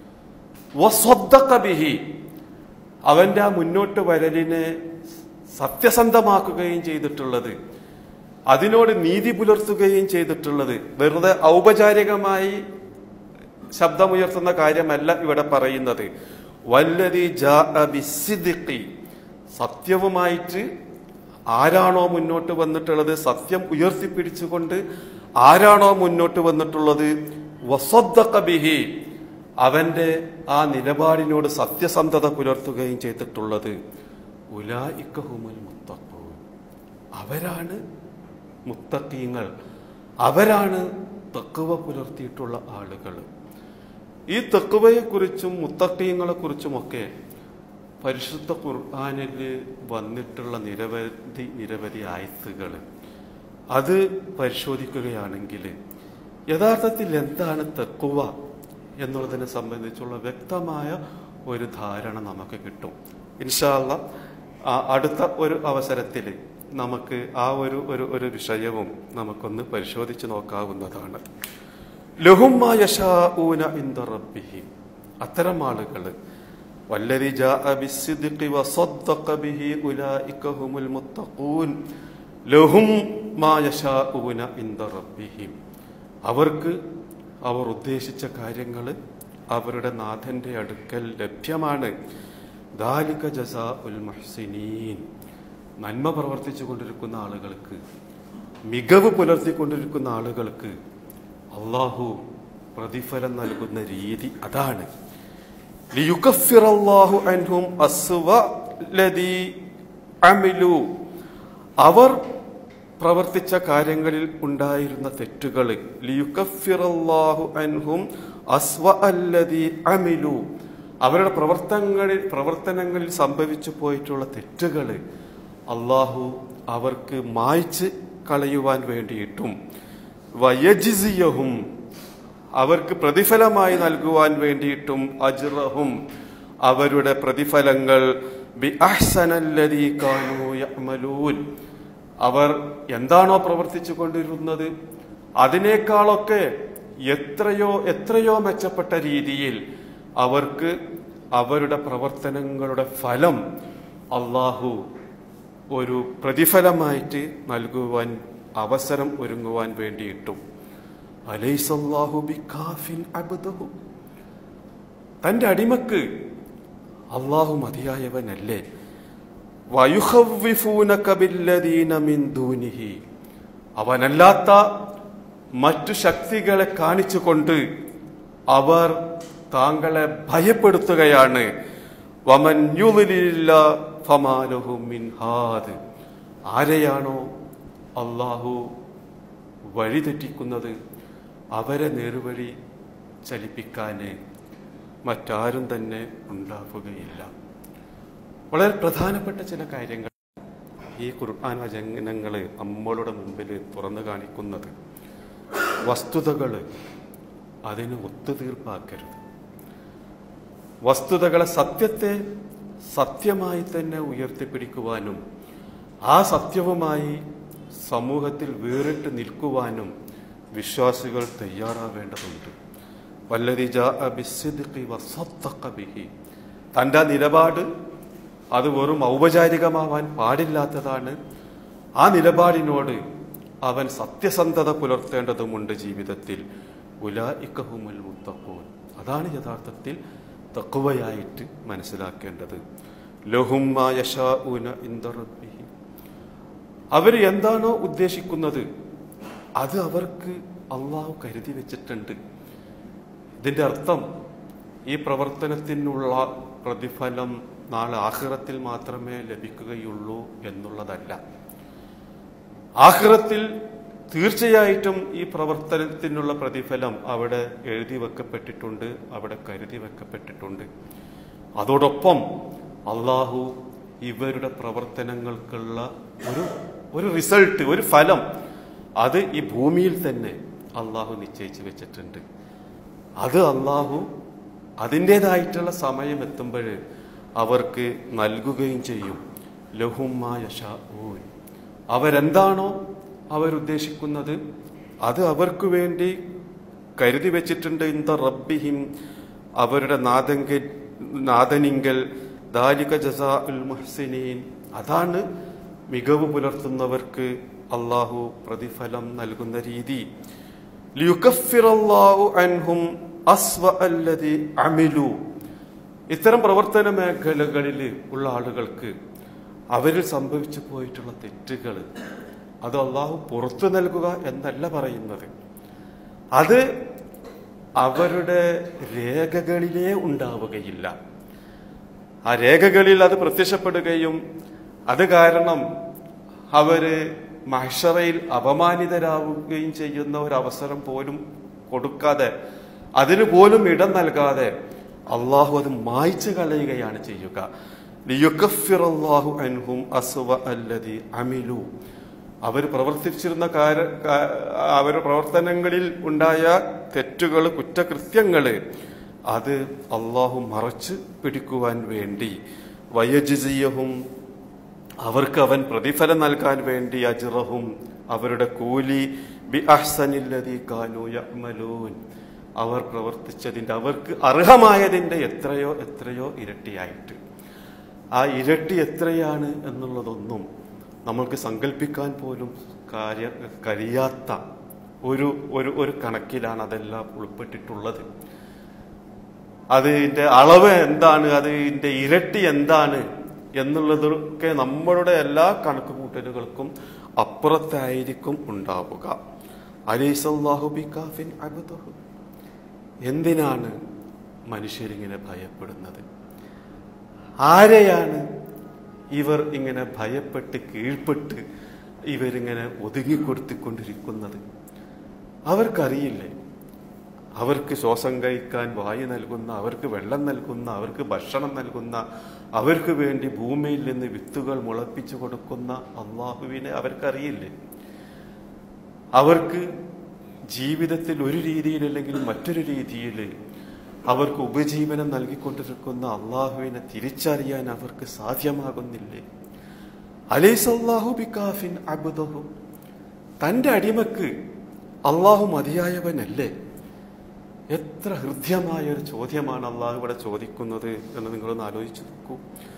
വസ്വദ്ദഖ ബിഹി അവന്റെ ആ മുന്നോട്ട് വരലിനെ സത്യസന്ധമാക്കുകയും ചെയ്തിട്ടുള്ളത് അതിനോട് നീതി പുലർത്തുകയും ചെയ്തിട്ടുള്ളത് വെറുതെ ഔപചാരികമായി ശബ്ദമുയർത്തുന്ന കാര്യമല്ല ഇവിടെ പറയുന്നത് വല്ലതി ജാഅ ബിസ്സിദ്ഖി സത്യവുമായിട്ട് ആരാണോ മുന്നോട്ട് വന്നിട്ടുള്ളത് സത്യം ഉയർത്തിപ്പിടിച്ചുകൊണ്ട് ആരാണോ മുന്നോട്ട് വന്നിട്ടുള്ളത് വസദ്ദഖ ബിഹി അവന്റെ ആ നിലപാടിനോട് സത്യസന്ധത പുലർത്തുകയും ചെയ്തിട്ടുള്ളത് ഉലായിക്കഹുമുൽ മുത്തഖൂൻ അവരാണ് മുത്തക്കീങ്ങൾ അവരാണ് തക്കുവ പുലർത്തിയിട്ടുള്ള ആളുകൾ ഈ തക്കുവയെക്കുറിച്ചും മുത്തക്കീങ്ങളെ കുറിച്ചുമൊക്കെ പരിശുദ്ധ ഖുർആാനിൽ വന്നിട്ടുള്ള നിരവധി നിരവധി ആയത്തുകൾ അത് പരിശോധിക്കുകയാണെങ്കിൽ യഥാർത്ഥത്തിൽ എന്താണ് തക്കുവ എന്നുള്ളതിനെ സംബന്ധിച്ചുള്ള വ്യക്തമായ ഒരു ധാരണ നമുക്ക് കിട്ടും ഇൻഷാല്ല അടുത്ത ഒരു അവസരത്തിൽ നമുക്ക് ആ ഒരു ഒരു ഒരു വിഷയവും നമുക്കൊന്ന് പരിശോധിച്ച് നോക്കാവുന്നതാണ് ലഹുമായൂന ഇന്ദ റബ്ബിഹി അത്തരം ആളുകൾ വല്ലതി ജാഅ ബിസ്സിദ്ഖി വസദ്ദഖ ബിഹി ഉലൈക ഹുമുൽ മുത്തഖൂൻ ലഹും മാ യശാഊന ഇന്ദ റബ്ബിഹിം അവർക്ക് അവർ ഉദ്ദേശിച്ച കാര്യങ്ങൾ അവരുടെ നാഥന്റെ അടുക്കൽ ലഭ്യമാണ് ദാലിക ജസാ ഉൽ മുഹ്സിനീൻ നന്മ പ്രവർത്തിച്ചു കൊണ്ടിരിക്കുന്ന ആളുകൾക്ക് മികവ് പുലർത്തിക്കൊണ്ടിരിക്കുന്ന ആളുകൾക്ക് അള്ളാഹു പ്രതിഫലം നൽകുന്ന രീതി അതാണ് ലിയുകഫിറല്ലാഹു അൻഹും അസ്വലദീ അമിലു അവർ പ്രവർത്തിച്ച കാര്യങ്ങളിൽ ഉണ്ടായിരുന്ന തെറ്റുകൾ ലിയുകഫിറല്ലാഹു അൻഹും അസ്വ അല്ലദീ അമിലു അവരുടെ പ്രവർത്തനങ്ങളിൽ പ്രവർത്തനങ്ങളിൽ സംഭവിച്ചു പോയിട്ടുള്ള തെറ്റുകൾ അള്ളാഹു അവർക്ക് മായ്ച്ച് കളയുവാൻ വേണ്ടിയിട്ടും വയജിസിയഹും അവർക്ക് പ്രതിഫലമായി നൽകുവാൻ വേണ്ടിയിട്ടും അജ്റഹും അവരുടെ പ്രതിഫലങ്ങൾ ബി അഹ്സനല്ലദീ കാനൂ യഅമലൂൻ അവർ എന്താണോ പ്രവർത്തിച്ചു കൊണ്ടിരുന്നത് അതിനേക്കാളൊക്കെ എത്രയോ എത്രയോ മെച്ചപ്പെട്ട രീതിയിൽ അവർക്ക് അവരുടെ പ്രവർത്തനങ്ങളുടെ ഫലം അള്ളാഹു ഒരു പ്രതിഫലമായിട്ട് നൽകുവാൻ അവസരം ഒരുങ്ങുവാൻ വേണ്ടിയിട്ടും അലൈസല്ലാഹു ബിക്കാഫിൻ അബ്ദഹു തന്റെ അടിമക്ക് അള്ളാഹു മതിയായവനല്ലേ വയുഹവ്വിഫൂനക ബില്ലദീന മിൻ ദൂനിഹി അവനല്ലാത്ത മറ്റു ശക്തികളെ കാണിച്ചുകൊണ്ട് അവർ താങ്കളെ ഭയപ്പെടുത്തുകയാണ് വമൻ യുളിലില്ല ഫമാലഹു മിൻ ഹാദ് ആരെയാണോ അള്ളാഹു വഴിതെറ്റിക്കുന്നത് അവരെ നേർവഴി ചലിപ്പിക്കാന് മറ്റാരും തന്നെ ഉണ്ടാവുകയില്ല വളരെ പ്രധാനപ്പെട്ട ചില കാര്യങ്ങൾ ഈ ഖുർആൻ വചനങ്ങൾ നമ്മളുടെ മുമ്പിൽ തുറന്നു കാണിക്കുന്നത് വസ്തുതകൾ അതിന് ഒത്തുതീർപ്പാക്കരുത് വസ്തുതകളെ സത്യത്തെ സത്യമായി തന്നെ ഉയർത്തിപ്പിടിക്കുവാനും ആ സത്യവുമായി സമൂഹത്തിൽ വേറിട്ട് നിൽക്കുവാനും വിശ്വാസികൾ തയ്യാറാവേണ്ടതുണ്ട് വല്ലതി ജാഅ ബിസ്സിദ്ഖി വസദ്ദഖ ബിഹി തൻ്റെ നിലപാട് അത് വെറും ഔപചാരികമാവാൻ പാടില്ലാത്തതാണ് ആ നിലപാടിനോട് അവൻ സത്യസന്ധത പുലർത്തേണ്ടതുമുണ്ട് ജീവിതത്തിൽ ഉലായിക്കഹുമുൽ മുത്തഖൂൻ അതാണ് യഥാർത്ഥത്തിൽ തക്കുവയായിട്ട് മനസ്സിലാക്കേണ്ടത് ലഹുമ്മ യശാഊന ഇന്ദ റബ്ബിഹി അവർ എന്താണോ ഉദ്ദേശിക്കുന്നത് അത് അവർക്ക് അള്ളാഹു കരുതി വെച്ചിട്ടുണ്ട് ഇതിന്റെ അർത്ഥം ഈ പ്രവർത്തനത്തിനുള്ള പ്രതിഫലം നാളെ ആഹ്റത്തിൽ മാത്രമേ ലഭിക്കുകയുള്ളൂ എന്നുള്ളതല്ല ആഹ്റത്തിൽ തീർച്ചയായിട്ടും ഈ പ്രവർത്തനത്തിനുള്ള പ്രതിഫലം അവിടെ എഴുതി വെക്കപ്പെട്ടിട്ടുണ്ട് അവിടെ കരുതി വെക്കപ്പെട്ടിട്ടുണ്ട് അതോടൊപ്പം അള്ളാഹു ഇവരുടെ പ്രവർത്തനങ്ങൾക്കുള്ള ഒരു ഒരു റിസൾട്ട് ഒരു ഫലം അത് ഈ ഭൂമിയിൽ തന്നെ അള്ളാഹു നിശ്ചയിച്ചു വെച്ചിട്ടുണ്ട് അത് അള്ളാഹു അതിൻ്റെതായിട്ടുള്ള സമയം എത്തുമ്പോൾ അവർക്ക് നൽകുകയും ചെയ്യും ലഹുമായ അവരെന്താണോ അവരുദ്ദേശിക്കുന്നത് അത് അവർക്ക് വേണ്ടി കരുതി വെച്ചിട്ടുണ്ട് ഇന്ത റബ്ബിഹിം അവരുടെ നാദങ്കൽ നാദനിങ്കൽ ദാലിക ജസാ ഉൽ മുഹ്സിനീൻ അതാണ് മികവ് പുലർത്തുന്നവർക്ക് അള്ളാഹു പ്രതിഫലം നൽകുന്ന രീതി ലിയുകഫിറല്ലാഹു അൻഹും അസ്വ അല്ലദി അമിലു ഇത്തരം പ്രവർത്തന മേഖലകളിൽ ഉള്ള ആളുകൾക്ക് അവരിൽ സംഭവിച്ചു പോയിട്ടുള്ള തെറ്റുകൾ അത് അള്ളാഹു പുറത്തു നൽകുക എന്നല്ല പറയുന്നത് അത് അവരുടെ രേഖകളിലേ ഉണ്ടാവുകയില്ല ആ രേഖകളിൽ അത് പ്രത്യക്ഷപ്പെടുകയും അത് കാരണം അവര് മഹ്ഷറയിൽ അപമാനിതരാവുകയും ചെയ്യുന്ന ഒരു അവസരം പോലും കൊടുക്കാതെ അതിന് പോലും ഇടം നൽകാതെ അള്ളാഹു അത് മായ്ച്ചു കളയുകയാണ് ചെയ്യുക ലിയുക്കഫിറല്ലാഹു അൻഹും അസ്വ അല്ലതി അമിലു അവർ പ്രവർത്തിച്ചിരുന്ന കാര കാ- അവരുടെ പ്രവർത്തനങ്ങളിൽ ഉണ്ടായ തെറ്റുകൾ കുറ്റകൃത്യങ്ങള് അത് അള്ളാഹു മറച്ച് പിടിക്കുവാൻ വേണ്ടി വയജിയഹും അവർക്ക് അവൻ പ്രതിഫലം നൽകാൻ വേണ്ടി അജിറഹും അവരുടെ കൂലി ബി അഹ്സനില്ലതി കാനു യഅ്മലൂൻ അവർ പ്രവർത്തിച്ചതിന്റെ അവർക്ക് അർഹമായതിന്റെ എത്രയോ എത്രയോ ഇരട്ടിയായിട്ട് ആ ഇരട്ടി എത്രയാണ് എന്നുള്ളതൊന്നും നമ്മൾക്ക് സങ്കല്പിക്കാൻ പോലും കാര്യ കഴിയാത്ത ഒരു ഒരു ഒരു കണക്കിലാണ് അതെല്ലാം ഉൾപ്പെട്ടിട്ടുള്ളത് അതിന്റെ അളവ് എന്താണ് അതിന്റെ ഇരട്ടി എന്താണ് എന്നുള്ളതൊക്കെ നമ്മളുടെ എല്ലാ കണക്കുകൂട്ടലുകൾക്കും അപ്പുറത്തായിരിക്കും ഉണ്ടാവുക അലീസല്ലാഹു ബികാഫിൻ അബ്ദുഹു എന്തിനാണ് മനുഷ്യരിങ്ങനെ ഭയപ്പെടുന്നത് ആരെയാണ് ഇവർ ഇങ്ങനെ ഭയപ്പെട്ട് കീഴ്പ്പെട്ട് ഇവരിങ്ങനെ ഒതുങ്ങിക്കൊടുത്തിക്കൊണ്ടിരിക്കുന്നത് അവർക്കറിയില്ലേ അവർക്ക് ശ്വാസം കഴിക്കാൻ വായു നൽകുന്ന അവർക്ക് വെള്ളം നൽകുന്ന അവർക്ക് ഭക്ഷണം നൽകുന്ന അവർക്ക് വേണ്ടി ഭൂമിയിൽ നിന്ന് വിത്തുകൾ മുളപ്പിച്ചു കൊടുക്കുന്ന അള്ളാഹുവിനെ അവർക്കറിയില്ലേ അവർക്ക് ജീവിതത്തിൽ ഒരു രീതിയിലല്ലെങ്കിൽ മറ്റൊരു രീതിയിൽ അവർക്ക് ഉപജീവനം നൽകിക്കൊണ്ടിരിക്കുന്ന അള്ളാഹുവിനെ തിരിച്ചറിയാൻ അവർക്ക് സാധ്യമാകുന്നില്ലേ അലൈസല്ലാഹു ബിക്കാഫിൻ അബുദഹു തന്റെ അടിമക്ക് അള്ളാഹു മതിയായവനല്ലേ എത്ര ഹൃദ്യമായ ഒരു ചോദ്യമാണ് അള്ളാഹു ഇവിടെ ചോദിക്കുന്നത് എന്ന് നിങ്ങളൊന്ന് ആലോചിച്ചു നോക്കൂ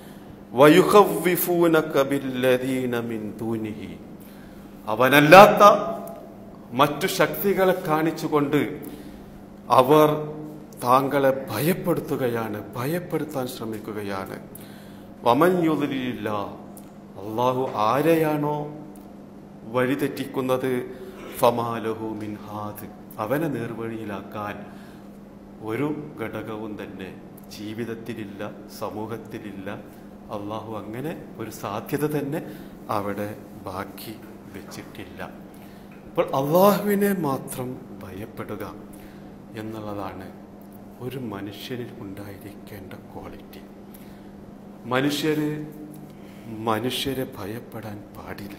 വയുഹവ്വിഫൂനക ബില്ലദീന മിൻ ദൂനിഹി അവനല്ലാത്ത മറ്റു ശക്തികളെ കാണിച്ചുകൊണ്ട് അവർ താങ്കളെ ഭയപ്പെടുത്തുകയാണ് ഭയപ്പെടുത്താൻ ശ്രമിക്കുകയാണ് വമൻയുതിരില്ല അള്ളാഹു ആരെയാണോ വഴിതെറ്റിക്കുന്നത് ഫമാലഹു മിൻഹാദ് അവനെ നേർവഴിയിലാക്കാൻ ഒരു ഘടകവും തന്നെ ജീവിതത്തിലില്ല സമൂഹത്തിലില്ല അള്ളാഹു അങ്ങനെ ഒരു സാധ്യത തന്നെ അവിടെ ബാക്കി വെച്ചിട്ടില്ല അപ്പോൾ അള്ളാഹുവിനെ മാത്രം ഭയപ്പെടുക എന്നുള്ളതാണ് ഒരു മനുഷ്യനിൽ ഉണ്ടായിരിക്കേണ്ട ക്വാളിറ്റി മനുഷ്യര് മനുഷ്യരെ ഭയപ്പെടാൻ പാടില്ല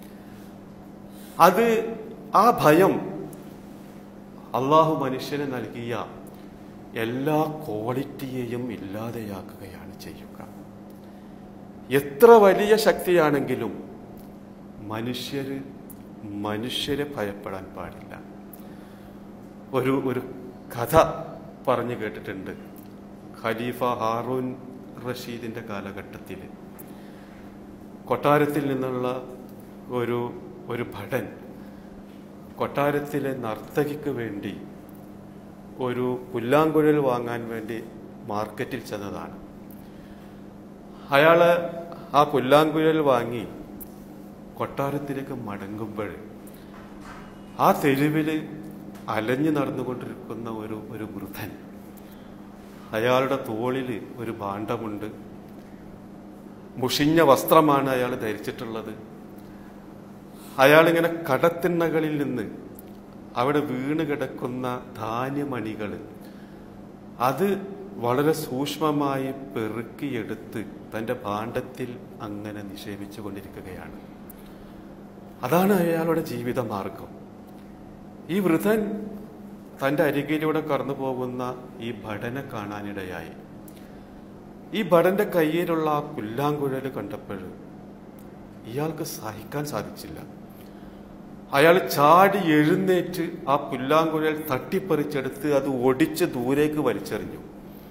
അത് ആ ഭയം അള്ളാഹു മനുഷ്യന് നൽകിയ എല്ലാ ക്വാളിറ്റിയെയും ഇല്ലാതെയാക്കുകയാണ് ചെയ്യുക എത്ര വലിയ ശക്തിയാണെങ്കിലും മനുഷ്യര് മനുഷ്യരെ ഭയപ്പെടാൻ പാടില്ല ഒരു ഒരു കഥ പറഞ്ഞു കേട്ടിട്ടുണ്ട് ഖലീഫ ഹാറൂൻ റഷീദിന്റെ കാലഘട്ടത്തിൽ കൊട്ടാരത്തിൽ നിന്നുള്ള ഒരു ഒരു ഭടൻ കൊട്ടാരത്തിലെ നർത്തകിക്ക് വേണ്ടി ഒരു പുല്ലാങ്കുഴൽ വാങ്ങാൻ വേണ്ടി മാർക്കറ്റിൽ ചെന്നതാണ് അയാള് ആ പുല്ലാങ്കുഴൽ വാങ്ങി കൊട്ടാരത്തിലേക്ക് മടങ്ങുമ്പോൾ ആ തെരുവിൽ അലഞ്ഞു നടന്നുകൊണ്ടിരിക്കുന്ന ഒരു ഒരു വൃദ്ധൻ അയാളുടെ തോളിൽ ഒരു ഭാണ്ഡമുണ്ട് മുഷിഞ്ഞ വസ്ത്രമാണ് അയാൾ ധരിച്ചിട്ടുള്ളത് അയാളിങ്ങനെ കടത്തിണ്ണകളിൽ നിന്ന് അവിടെ വീണ് കിടക്കുന്ന ധാന്യമണികൾ അത് വളരെ സൂക്ഷ്മമായി പെറുക്കിയെടുത്ത് തൻ്റെ ഭാണ്ഡത്തിൽ അങ്ങനെ നിക്ഷേപിച്ചു കൊണ്ടിരിക്കുകയാണ് അതാണ് അയാളുടെ ജീവിത മാർഗം ഈ വൃദ്ധൻ തൻ്റെ അരികിലൂടെ കടന്നു പോകുന്ന ഈ ഭടനെ കാണാനിടയായി ഈ ഭടന്റെ കയ്യിലുള്ള ആ പുല്ലാങ്കുഴൽ കണ്ടപ്പോൾ ഇയാൾക്ക് സഹിക്കാൻ സാധിച്ചില്ല അയാൾ ചാടി എഴുന്നേറ്റ് ആ പുല്ലാങ്കുഴൽ തട്ടിപ്പറിച്ചെടുത്ത് അത് ഒടിച്ച് ദൂരേക്ക് വലിച്ചെറിഞ്ഞു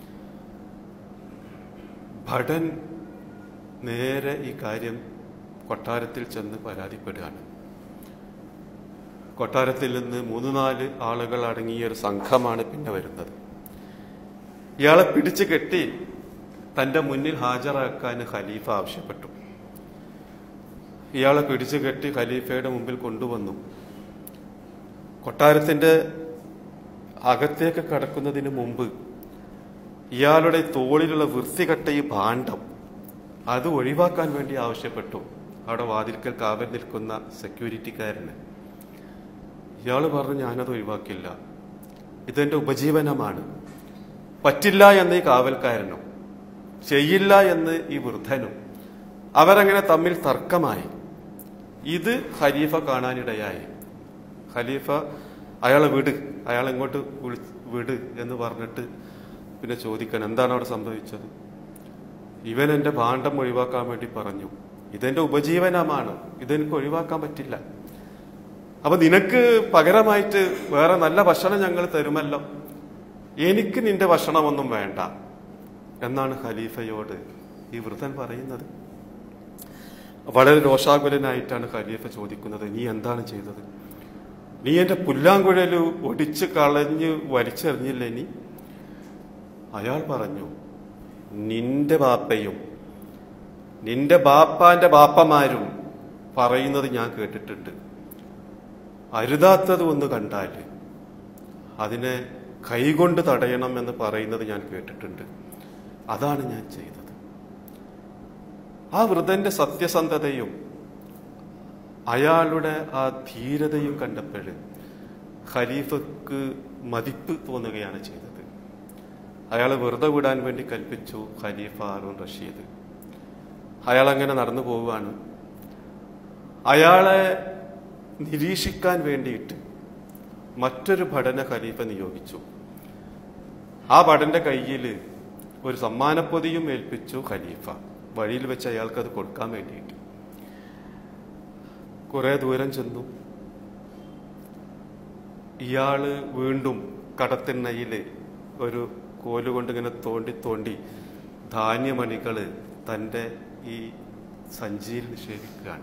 ഭടൻ നേരെ ഈ കാര്യം കൊട്ടാരത്തിൽ ചെന്ന് പരാതിപ്പെടുകയാണ് കൊട്ടാരത്തിൽ നിന്ന് മൂന്ന് നാല് ആളുകൾ അടങ്ങിയ ഒരു സംഘമാണ് പിന്നെ വരുന്നത് ഇയാളെ പിടിച്ചു കെട്ടി തന്റെ മുന്നിൽ ഹാജരാക്കാൻ ഖലീഫ ആവശ്യപ്പെട്ടു ഇയാളെ പിടിച്ചു കെട്ടി ഖലീഫയുടെ മുമ്പിൽ കൊണ്ടുവന്നു കൊട്ടാരത്തിന്റെ അകത്തേക്ക് കടക്കുന്നതിന് മുമ്പ് ഇയാളുടെ തോളിലുള്ള വൃത്തികെട്ട ഈ ഭാണ്ഡം അത് ഒഴിവാക്കാൻ വേണ്ടി ആവശ്യപ്പെട്ടു അവിടെ വാതിൽക്കൽ കാവൽ നിൽക്കുന്ന സെക്യൂരിറ്റിക്കാരന് ഇയാൾ പറഞ്ഞു ഞാനത് ഒഴിവാക്കില്ല ഇതെന്റെ ഉപജീവനമാണ് പറ്റില്ല എന്ന് ഈ കാവൽക്കാരനും ചെയ്യില്ല എന്ന് ഈ വൃദ്ധനും അവരങ്ങനെ തമ്മിൽ തർക്കമായി ഇത് ഖലീഫ കാണാനിടയായി ഖലീഫ അയാളെ വിട് അയാൾ ഇങ്ങോട്ട് വിളി വിട് എന്ന് പറഞ്ഞിട്ട് പിന്നെ ചോദിക്കാൻ എന്താണ് അവിടെ സംഭവിച്ചത് ഇവൻ എന്റെ ഭാണ്ഡം ഒഴിവാക്കാൻ വേണ്ടി പറഞ്ഞു ഇതെന്റെ ഉപജീവനമാണ് ഇതെനിക്ക് ഒഴിവാക്കാൻ പറ്റില്ല അപ്പൊ നിനക്ക് പകരമായിട്ട് വേറെ നല്ല ഭക്ഷണം ഞങ്ങൾ തരുമല്ലോ എനിക്ക് നിന്റെ ഭക്ഷണമൊന്നും വേണ്ട എന്നാണ് ഖലീഫയോട് ഈ വൃദ്ധൻ പറയുന്നത് വളരെ രോഷാകുലനായിട്ടാണ് ഖലീഫ ചോദിക്കുന്നത് നീ എന്താണ് ചെയ്തത് നീ എന്റെ പുല്ലാങ്കുഴല് ഒടിച്ച് കളഞ്ഞ് വലിച്ചെറിഞ്ഞില്ലേ നീ അയാൾ പറഞ്ഞു നിന്റെ ബാപ്പയും നിന്റെ ബാപ്പാന്റെ ബാപ്പമാരും പറയുന്നത് ഞാൻ കേട്ടിട്ടുണ്ട് അരുതാത്തത് ഒന്ന് കണ്ടാൽ അതിനെ കൈകൊണ്ട് തടയണം എന്ന് പറയുന്നത് ഞാൻ കേട്ടിട്ടുണ്ട് അതാണ് ഞാൻ ചെയ്തത് ആ വൃദ്ധന്റെ സത്യസന്ധതയും അയാളുടെ ആ ധീരതയും കണ്ടപ്പോൾ ഖലീഫക്ക് മതിപ്പ് തോന്നുകയാണ് ചെയ്തത് അയാളെ വെറുതെ വിടാൻ വേണ്ടി കൽപ്പിച്ചു ഖലീഫ ഹാറൂൺ റഷീദ് അയാൾ അങ്ങനെ നടന്നു പോവുകയാണ് അയാളെ നിരീക്ഷിക്കാൻ വേണ്ടിയിട്ട് മറ്റൊരു ഭടനെ ഖലീഫ നിയോഗിച്ചു ആ ഭടന്റെ കയ്യിൽ ഒരു സമ്മാനപ്പൊതിയും ഏൽപ്പിച്ചു ഖലീഫ വഴിയിൽ വെച്ച് അയാൾക്ക് അത് കൊടുക്കാൻ വേണ്ടിയിട്ട് കുറെ ദൂരം ചെന്നു ഇയാള് വീണ്ടും കടത്തിണ്ണയില് ഒരു കോലുകൊണ്ട് ഇങ്ങനെ തോണ്ടി തോണ്ടി ധാന്യമണികള് തന്റെ ഈ സഞ്ചിയിൽ നിക്ഷേപിക്കുകയാണ്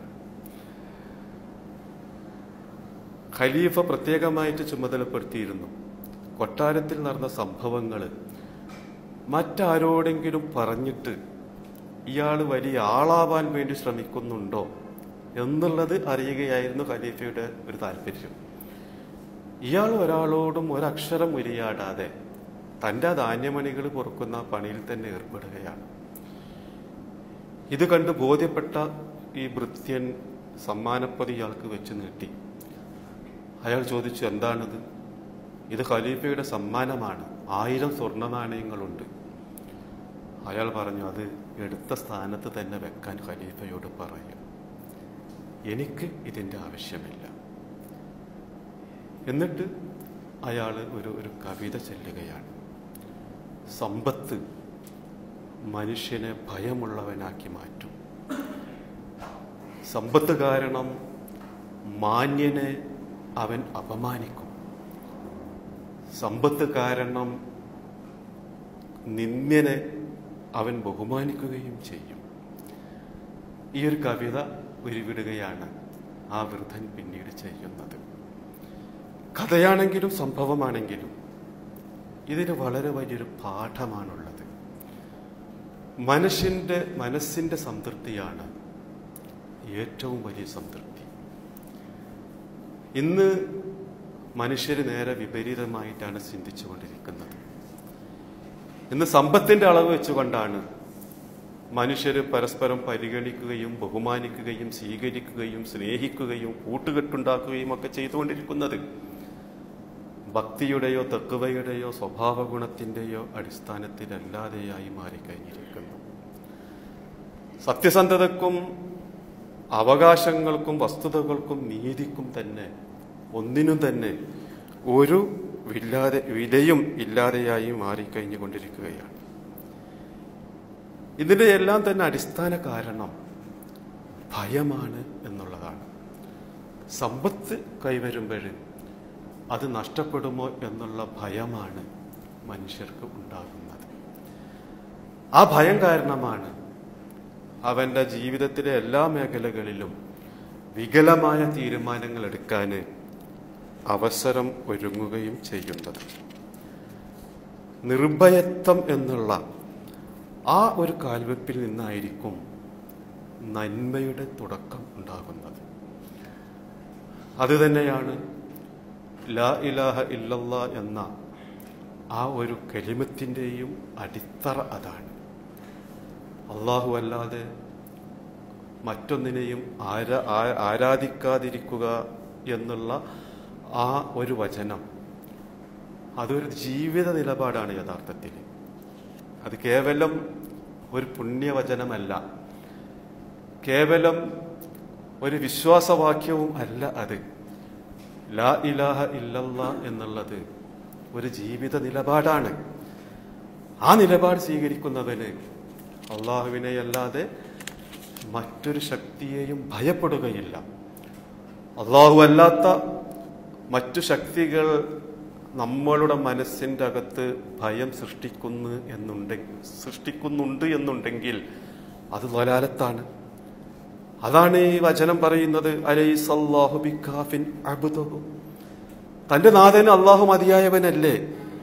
ഖലീഫ പ്രത്യേകമായിട്ട് ചുമതലപ്പെടുത്തിയിരുന്നു കൊട്ടാരത്തിൽ നടന്ന സംഭവങ്ങൾ മറ്റാരോടെങ്കിലും പറഞ്ഞിട്ട് ഇയാൾ വലിയ ആളാവാൻ വേണ്ടി ശ്രമിക്കുന്നുണ്ടോ എന്നുള്ളത് അറിയുകയായിരുന്നു ഖലീഫയുടെ ഒരു താല്പര്യം ഇയാൾ ഒരാളോടും ഒരക്ഷരം ഉരിയാടാതെ തന്റെ ധാന്യമണികൾ പൊറുക്കുന്ന പണിയിൽ തന്നെ ഏർപ്പെടുകയാണ് ഇത് കണ്ട് ബോധ്യപ്പെട്ട ഈ ഭൃത്യൻ സമ്മാനപ്പതി ഇയാൾക്ക് വെച്ച് നീട്ടി അയാൾ ചോദിച്ചു എന്താണിത് ഇത് ഖലീഫയുടെ സമ്മാനമാണ് ആയിരം സ്വർണ്ണ നാണയങ്ങളുണ്ട് അയാൾ പറഞ്ഞു അത് എടുത്ത സ്ഥാനത്ത് തന്നെ വെക്കാൻ ഖലീഫയോട് പറയും എനിക്ക് ഇതിൻ്റെ ആവശ്യമില്ല എന്നിട്ട് അയാൾ ഒരു ഒരു കവിത ചെല്ലുകയാണ് സമ്പത്ത് മനുഷ്യനെ ഭയമുള്ളവനാക്കി മാറ്റും സമ്പത്ത് കാരണം മാന്യനെ അവൻ അപമാനിക്കും സമ്പത്ത് കാരണം നിന്ദ്യനെ അവൻ ബഹുമാനിക്കുകയും ചെയ്യും ഈ ഒരു കവിത ഉരുവിടുകയാണ് ആ വൃദ്ധൻ പിന്നീട് ചെയ്യുന്നത് കഥയാണെങ്കിലും സംഭവമാണെങ്കിലും ഇതിന് വളരെ വലിയൊരു പാഠമാണുള്ളത് മനുഷ്യന്റെ മനസ്സിന്റെ സംതൃപ്തിയാണ് ഏറ്റവും വലിയ സംതൃപ്തി ഇന്ന് മനുഷ്യർ നേരെ വിപരീതമായിട്ടാണ് ചിന്തിച്ചുകൊണ്ടിരിക്കുന്നത് ഇന്ന് സമ്പത്തിന്റെ അളവ് വെച്ചുകൊണ്ടാണ് മനുഷ്യർ പരസ്പരം പരിഗണിക്കുകയും ബഹുമാനിക്കുകയും സ്വീകരിക്കുകയും സ്നേഹിക്കുകയും കൂട്ടുകെട്ടുണ്ടാക്കുകയും ഒക്കെ ചെയ്തുകൊണ്ടിരിക്കുന്നത് ഭക്തിയുടെയോ തത്വയുടെയോ സ്വഭാവ ഗുണത്തിന്റെയോ അടിസ്ഥാനത്തിലല്ലാതെയായി മാറിക്കഴിഞ്ഞിരിക്കുന്നു സത്യസന്ധതക്കും അവകാശങ്ങൾക്കും വസ്തുതകൾക്കും നീതിക്കും തന്നെ ഒന്നിനും തന്നെ ഒരു വില്ലാതെ വിലയും ഇല്ലാതെയായി മാറിക്കഴിഞ്ഞുകൊണ്ടിരിക്കുകയാണ് ഇതിന്റെ എല്ലാം തന്നെ അടിസ്ഥാന കാരണം ഭയമാണ് എന്നുള്ളതാണ് സമ്പത്ത് കൈവരുമ്പോൾ അത് നഷ്ടപ്പെടുമോ എന്നുള്ള ഭയമാണ് മനുഷ്യർക്ക് ഉണ്ടാകുന്നത് ആ ഭയം കാരണമാണ് അവന്റെ ജീവിതത്തിലെ എല്ലാ മേഖലകളിലും വികലമായ തീരുമാനങ്ങൾ എടുക്കാൻ അവസരം ഒരുങ്ങുകയും ചെയ്യുന്നത് നിർഭയത്വം എന്നുള്ള ആ ഒരു കാൽവെപ്പിൽ നിന്നായിരിക്കും നന്മയുടെ തുടക്കം ഉണ്ടാകുന്നത് അത് തന്നെയാണ് ലാ ഇലാഹ ഇല്ലല്ല എന്ന ആ ഒരു കലിമത്തിൻ്റെയും അടിത്തറ അതാണ് അള്ളാഹു അല്ലാതെ മറ്റൊന്നിനെയും ആരാ ആ- ആരാധിക്കാതിരിക്കുക എന്നുള്ള ആ ഒരു വചനം അതൊരു ജീവിത നിലപാടാണ് യഥാർത്ഥത്തിൽ അത് കേവലം ഒരു പുണ്യവചനമല്ല കേവലം ഒരു വിശ്വാസവാക്യവും അല്ല അത് ലാ ഇലാഹ ഇല്ലല്ല എന്നുള്ളത് ഒരു ജീവിത നിലപാടാണ് ആ നിലപാട് സ്വീകരിക്കുന്നവന് അള്ളാഹുവിനെ അല്ലാതെ മറ്റൊരു ശക്തിയെയും ഭയപ്പെടുകയില്ല അള്ളാഹു അല്ലാത്ത മറ്റു ശക്തികൾ നമ്മളുടെ മനസ്സിൻ്റെ അകത്ത് ഭയം സൃഷ്ടിക്കുന്നു എന്നുണ്ടെങ്കിൽ സൃഷ്ടിക്കുന്നുണ്ട് എന്നുണ്ടെങ്കിൽ അത് വലാലത്താണ് അതാണ് ഈ വചനം പറയുന്നത് അലൈസല്ലാഹു ബിക്കാഫിൻ അബ്ദുഹു തന്റെ നാഥന് അള്ളാഹു മതിയായവനല്ലേ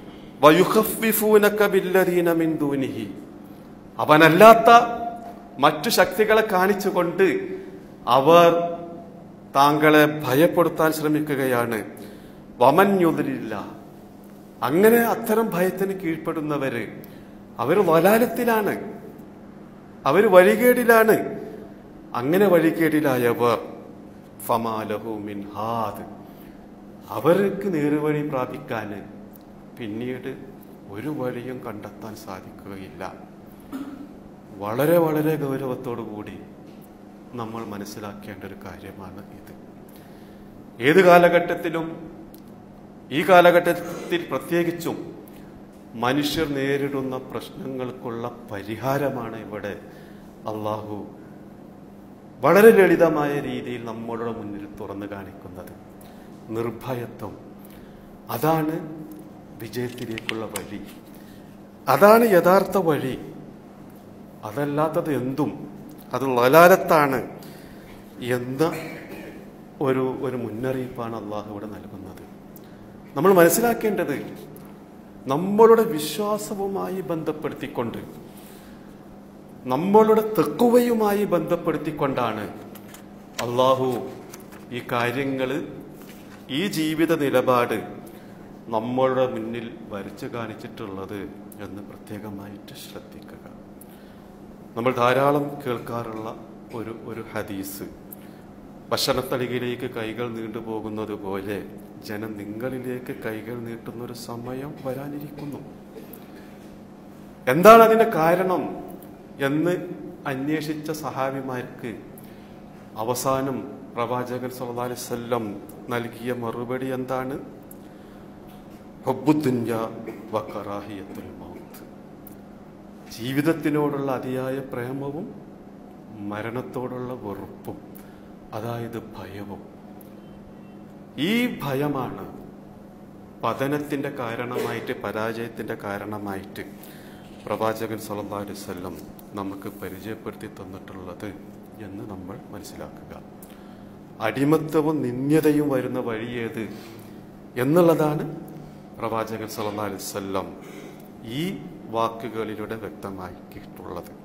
വയുഹഫിഫൂനക ബില്ലദീന മിൻ ദൂനിഹി അവനല്ലാത്ത മറ്റു ശക്തികളെ കാണിച്ചുകൊണ്ട് അവർ താങ്കളെ ഭയപ്പെടുത്താൻ ശ്രമിക്കുകയാണ് വമന്യുതിരില്ല അങ്ങനെ അത്തരം ഭയത്തിന് കീഴ്പ്പെടുന്നവര് അവർ വലാലത്തിലാണ് അവർ വഴികേടിലാണ് അങ്ങനെ വഴികേടിലായവർ ഫമാലഹു മിൻ ഹാദ് അവർക്ക് നേർവഴി പ്രാപിക്കാൻ പിന്നീട് ഒരു വഴിയും കണ്ടെത്താൻ സാധിക്കുകയില്ല വളരെ വളരെ ഗൗരവത്തോടു കൂടി നമ്മൾ മനസ്സിലാക്കേണ്ട ഒരു കാര്യമാണ് ഇത് ഏത് കാലഘട്ടത്തിലും ഈ കാലഘട്ടത്തിൽ പ്രത്യേകിച്ചും മനുഷ്യർ നേരിടുന്ന പ്രശ്നങ്ങൾക്കുള്ള പരിഹാരമാണ് ഇവിടെ അള്ളാഹു വളരെ ലളിതമായ രീതിയിൽ നമ്മളുടെ മുന്നിൽ തുറന്നു കാണിക്കുന്നത് നിർഭയത്വം അതാണ് വിജയത്തിലേക്കുള്ള വഴി അതാണ് യഥാർത്ഥ വഴി അതല്ലാത്തത് എന്തും അത് ലലാലത്താണ് എന്ന ഒരു ഒരു മുന്നറിയിപ്പാണ് അള്ളാഹു ഇവിടെ നൽകുന്നത് നമ്മൾ മനസ്സിലാക്കേണ്ടത് നമ്മളുടെ വിശ്വാസവുമായി ബന്ധപ്പെടുത്തിക്കൊണ്ട് നമ്മളുടെ തെക്കുവയുമായി ബന്ധപ്പെടുത്തിക്കൊണ്ടാണ് അള്ളാഹു ഈ കാര്യങ്ങൾ ഈ ജീവിത നിലപാട് നമ്മളുടെ മുന്നിൽ വരച്ചു കാണിച്ചിട്ടുള്ളത് എന്ന് പ്രത്യേകമായിട്ട് ശ്രദ്ധിക്കുക നമ്മൾ ധാരാളം കേൾക്കാറുള്ള ഒരു ഒരു ഹദീസ് ഭക്ഷണത്തളികയിലേക്ക് കൈകൾ നീണ്ടുപോകുന്നത് പോലെ ജനം നിങ്ങളിലേക്ക് കൈകൾ നീട്ടുന്ന ഒരു സമയം വരാനിരിക്കുന്നു എന്താണ് അതിന്റെ കാരണം എന്ന് അന്വേഷിച്ച സഹാബിമാർക്ക് അവസാനം പ്രവാചകൻ സല്ലല്ലാഹു അലൈഹി വസല്ലം നൽകിയ മറുപടി എന്താണ് ഹബ്ബുദ്ദുന്യ വക്കറാഹിയത്തുൽ മൗത്ത് ജീവിതത്തിനോടുള്ള അതിയായ പ്രേമവും മരണത്തോടുള്ള വെറുപ്പും അതായത് ഭയവും ഈ ഭയമാണ് പതനത്തിന്റെ കാരണമായിട്ട് പരാജയത്തിന്റെ കാരണമായിട്ട് പ്രവാചകൻ സല്ലല്ലാഹു അലൈഹി വസല്ലം നമുക്ക് പരിചയപ്പെടുത്തി തന്നിട്ടുള്ളത് എന്ന് നമ്മൾ മനസ്സിലാക്കുക അടിമത്തവും നിന്ദ്യതയും വരുന്ന വഴിയേത് എന്നുള്ളതാണ് പ്രവാചകൻ സല്ലല്ലാഹു അലൈഹി വസല്ലം ഈ വാക്കുകളിലൂടെ വ്യക്തമാക്കിയിട്ടുള്ളത്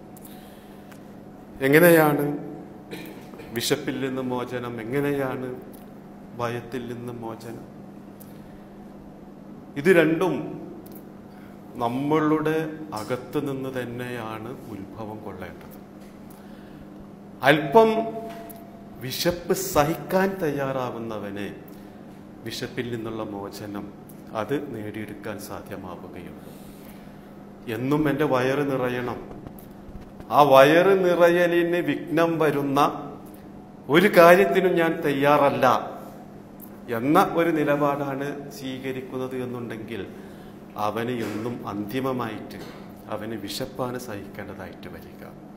എങ്ങനെയാണ് വിശപ്പിൽ നിന്ന് മോചനം എങ്ങനെയാണ് ഭയത്തിൽ നിന്ന് മോചനം ഇത് രണ്ടും നമ്മളുടെ അകത്ത് നിന്ന് തന്നെയാണ് ഉത്ഭവം കൊള്ളേണ്ടത് അല്പം വിശപ്പ് സഹിക്കാൻ തയ്യാറാവുന്നവനെ വിശപ്പിൽ നിന്നുള്ള മോചനം അത് നേടിയെടുക്കാൻ സാധ്യമാവുകയുള്ളൂ എന്നും എൻ്റെ വയറ് നിറയണം ആ വയറ് നിറയലിന് വിഘ്നം വരുന്ന ഒരു കാര്യത്തിനും ഞാൻ തയ്യാറല്ല എന്ന ഒരു നിലപാടാണ് സ്വീകരിക്കുന്നത് എന്നുണ്ടെങ്കിൽ അവന് എന്നും അന്തിമമായിട്ട് അവന് വിശപ്പാണ് സഹിക്കേണ്ടതായിട്ട് വരിക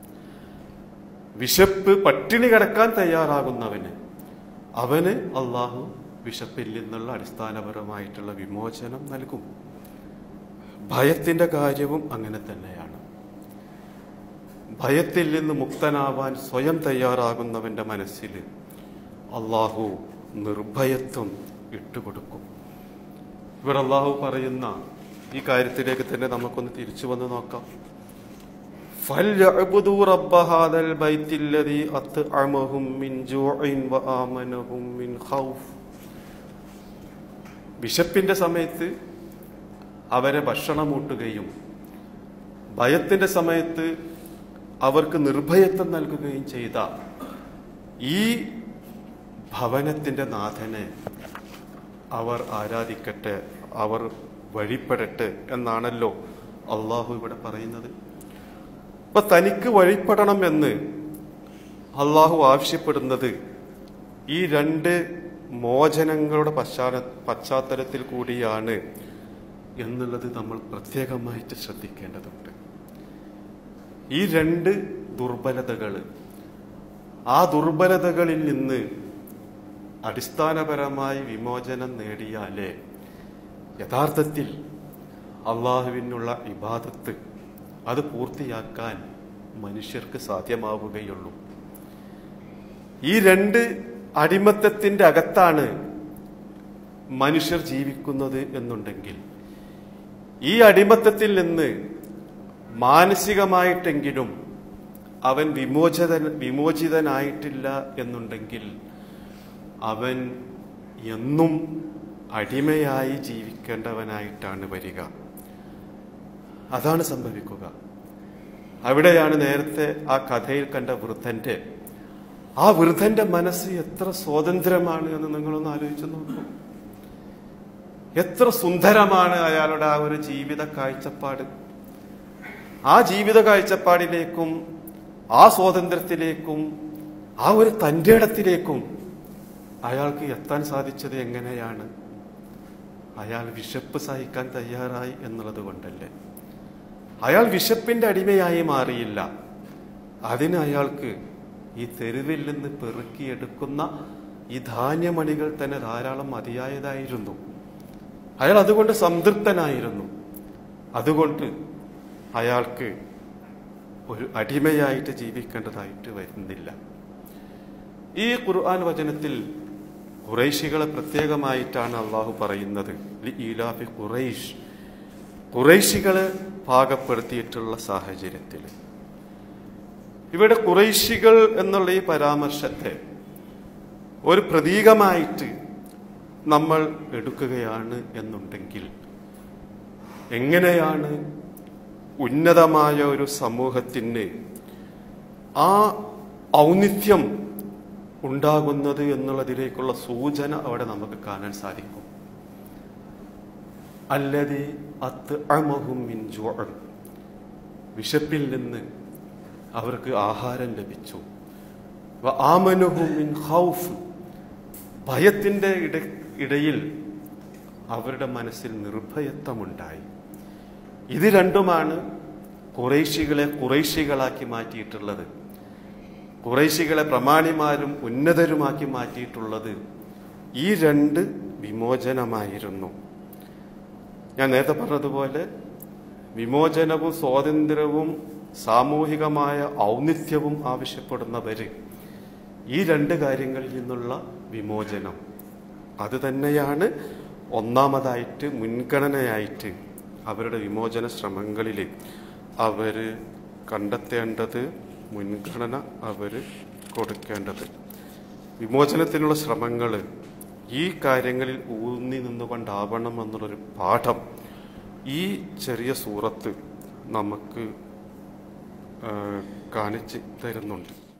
വിശപ്പ് പട്ടിണി കിടക്കാൻ തയ്യാറാകുന്നവന് അവന് അള്ളാഹു വിശപ്പിൽ നിന്നുള്ള അടിസ്ഥാനപരമായിട്ടുള്ള വിമോചനം നൽകും ഭയത്തിന്റെ കാര്യവും അങ്ങനെ തന്നെയാണ് ഭയത്തിൽ നിന്ന് മുക്തനാവാൻ സ്വയം തയ്യാറാകുന്നവന്റെ മനസ്സിൽ അള്ളാഹു നിർഭയത്വം ഇട്ടുകൊടുക്കും ഇവർ അള്ളാഹു പറയുന്ന ഈ കാര്യത്തിലേക്ക് തന്നെ നമുക്കൊന്ന് തിരിച്ചു വന്ന് നോക്കാം فَلْيَعْبُدُوا رَبَّ هَذَا الْبَيْتِ الَّذِي أَطْعَمَهُم مِّن جُوعٍ وَآمَنَهُم مِّن خَوْفٍ വിശപ്പിന്റെ സമയത്ത് അവരെ ഭക്ഷണമൂട്ടുകയും ഭയത്തിന്റെ സമയത്ത് അവർക്ക് നിർഭയത്വം നൽകുകയും ചെയ്ത ഈ ഭവനത്തിന്റെ നാഥനെ അവർ ആരാധിക്കട്ടെ അവർ വഴിപ്പെടട്ടെ എന്നാണല്ലോ അള്ളാഹു ഇവിടെ പറയുന്നത് അപ്പൊ തനിക്ക് വഴിപ്പെടണം എന്ന് അള്ളാഹു ആവശ്യപ്പെടുന്നത് ഈ രണ്ട് മോചനങ്ങളുടെ പശ്ചാത്ത പശ്ചാത്തലത്തിൽ കൂടിയാണ് എന്നുള്ളത് നമ്മൾ പ്രത്യേകമായിട്ട് ശ്രദ്ധിക്കേണ്ടതുണ്ട് ഈ രണ്ട് ദുർബലതകൾ ആ ദുർബലതകളിൽ നിന്ന് അടിസ്ഥാനപരമായി വിമോചനം നേടിയാലേ യഥാർത്ഥത്തിൽ അള്ളാഹുവിനുള്ള ഇബാദത്ത് അത് പൂർത്തിയാക്കാൻ മനുഷ്യർക്ക് സാധ്യമാവുകയുള്ളൂ ഈ രണ്ട് അടിമത്തത്തിന്റെ അകത്താണ് മനുഷ്യർ ജീവിക്കുന്നത് എന്നുണ്ടെങ്കിൽ ഈ അടിമത്തത്തിൽ നിന്ന് മാനസികമായിട്ടെങ്കിലും അവൻ വിമോചന വിമോചിതനായിട്ടില്ല എന്നുണ്ടെങ്കിൽ അവൻ എന്നും അടിമയായി ജീവിക്കേണ്ടവനായിട്ടാണ് വരിക അതാണ് സംഭവിക്കുക അവിടെയാണ് നേരത്തെ ആ കഥയിൽ കണ്ട വൃദ്ധന്റെ ആ വൃദ്ധന്റെ മനസ്സ് എത്ര സ്വാതന്ത്ര്യമാണ് എന്ന് നിങ്ങളൊന്ന് ആലോചിച്ച് നോക്കൂ എത്ര സുന്ദരമാണ് അയാളുടെ ആ ഒരു ജീവിത കാഴ്ചപ്പാട് ആ ജീവിത കാഴ്ചപ്പാടിലേക്കും ആ സ്വാതന്ത്ര്യത്തിലേക്കും ആ ഒരു തൻ്റെ ഇടത്തിലേക്കും അയാൾക്ക് എത്താൻ സാധിച്ചത് എങ്ങനെയാണ് അയാൾ വിശപ്പ് സഹിക്കാൻ തയ്യാറായി എന്നുള്ളത് കൊണ്ടല്ലേ അയാൾ വിശപ്പിന്റെ അടിമയായി മാറിയില്ല അതിന് അയാൾക്ക് ഈ തെരുവിൽ നിന്ന് പെറുക്കിയെടുക്കുന്ന ഈ ധാന്യമണികൾ തന്നെ ധാരാളം മതിയായതായിരുന്നു അയാൾ അതുകൊണ്ട് സംതൃപ്തനായിരുന്നു അതുകൊണ്ട് അയാൾക്ക് ഒരു അടിമയായിട്ട് ജീവിക്കേണ്ടതായിട്ട് വരുന്നില്ല ഈ ഖുർആൻ വചനത്തിൽ ഖുറൈശികളെ പ്രത്യേകമായിട്ടാണ് അള്ളാഹു പറയുന്നത് ലി ഈലാഫി ഖുറൈഷ് ഖുറൈശികളെ പാകപ്പെടുത്തിയിട്ടുള്ള സാഹചര്യത്തിൽ ഇവിടെ ഖുറൈശികൾ എന്നുള്ള ഈ പരാമർശത്തെ ഒരു പ്രതീകമായിട്ട് നമ്മൾ എടുക്കുകയാണ് എന്നുണ്ടെങ്കിൽ എങ്ങനെയാണ് ഉന്നതമായ ഒരു സമൂഹത്തിന് ആ ഔന്നിത്യം ഉണ്ടാകുന്നത് എന്നുള്ളതിലേക്കുള്ള സൂചന അവിടെ നമുക്ക് കാണാൻ സാധിക്കും അല്ലതി അത്ത് അമഹും മിൻ ജുഅൻ. വിശപ്പിൽ നിന്ന് അവർക്ക് ആഹാരം ലഭിച്ചു വ ആമനുഹും മിൻ ഖൗഫ്. ഭയത്തിന്റെ ഇട ഇടയിൽ അവരുടെ മനസ്സിൽ നിർഭയത്വമുണ്ടായി ഇത് രണ്ടുമാണ് കുറേശികളെ കുറേശികളാക്കി മാറ്റിയിട്ടുള്ളത് കുറേശികളെ പ്രമാണിമാരും ഉന്നതരുമാക്കി മാറ്റിയിട്ടുള്ളത് ഈ രണ്ട് വിമോചനമായിരുന്നു ഞാൻ നേരത്തെ പറഞ്ഞതുപോലെ വിമോചനവും സ്വാതന്ത്ര്യവും സാമൂഹികമായ ഔന്നിത്യവും ആവശ്യപ്പെടുന്നവര് ഈ രണ്ട് കാര്യങ്ങളിൽ നിന്നുള്ള വിമോചനം അത് തന്നെയാണ് ഒന്നാമതായിട്ട് മുൻഗണനയായിട്ട് അവരുടെ വിമോചന ശ്രമങ്ങളിൽ അവര് കണ്ടെത്തേണ്ടത് മുൻഗണന അവര് കൊടുക്കേണ്ടത് വിമോചനത്തിനുള്ള ശ്രമങ്ങൾ ഈ കാര്യങ്ങളിൽ ഊന്നി നിന്നുകൊണ്ടാവണം എന്നുള്ളൊരു പാഠം ഈ ചെറിയ സൂറത്ത് നമുക്ക് ആ, കാണിച്ച് തരുന്നുണ്ട്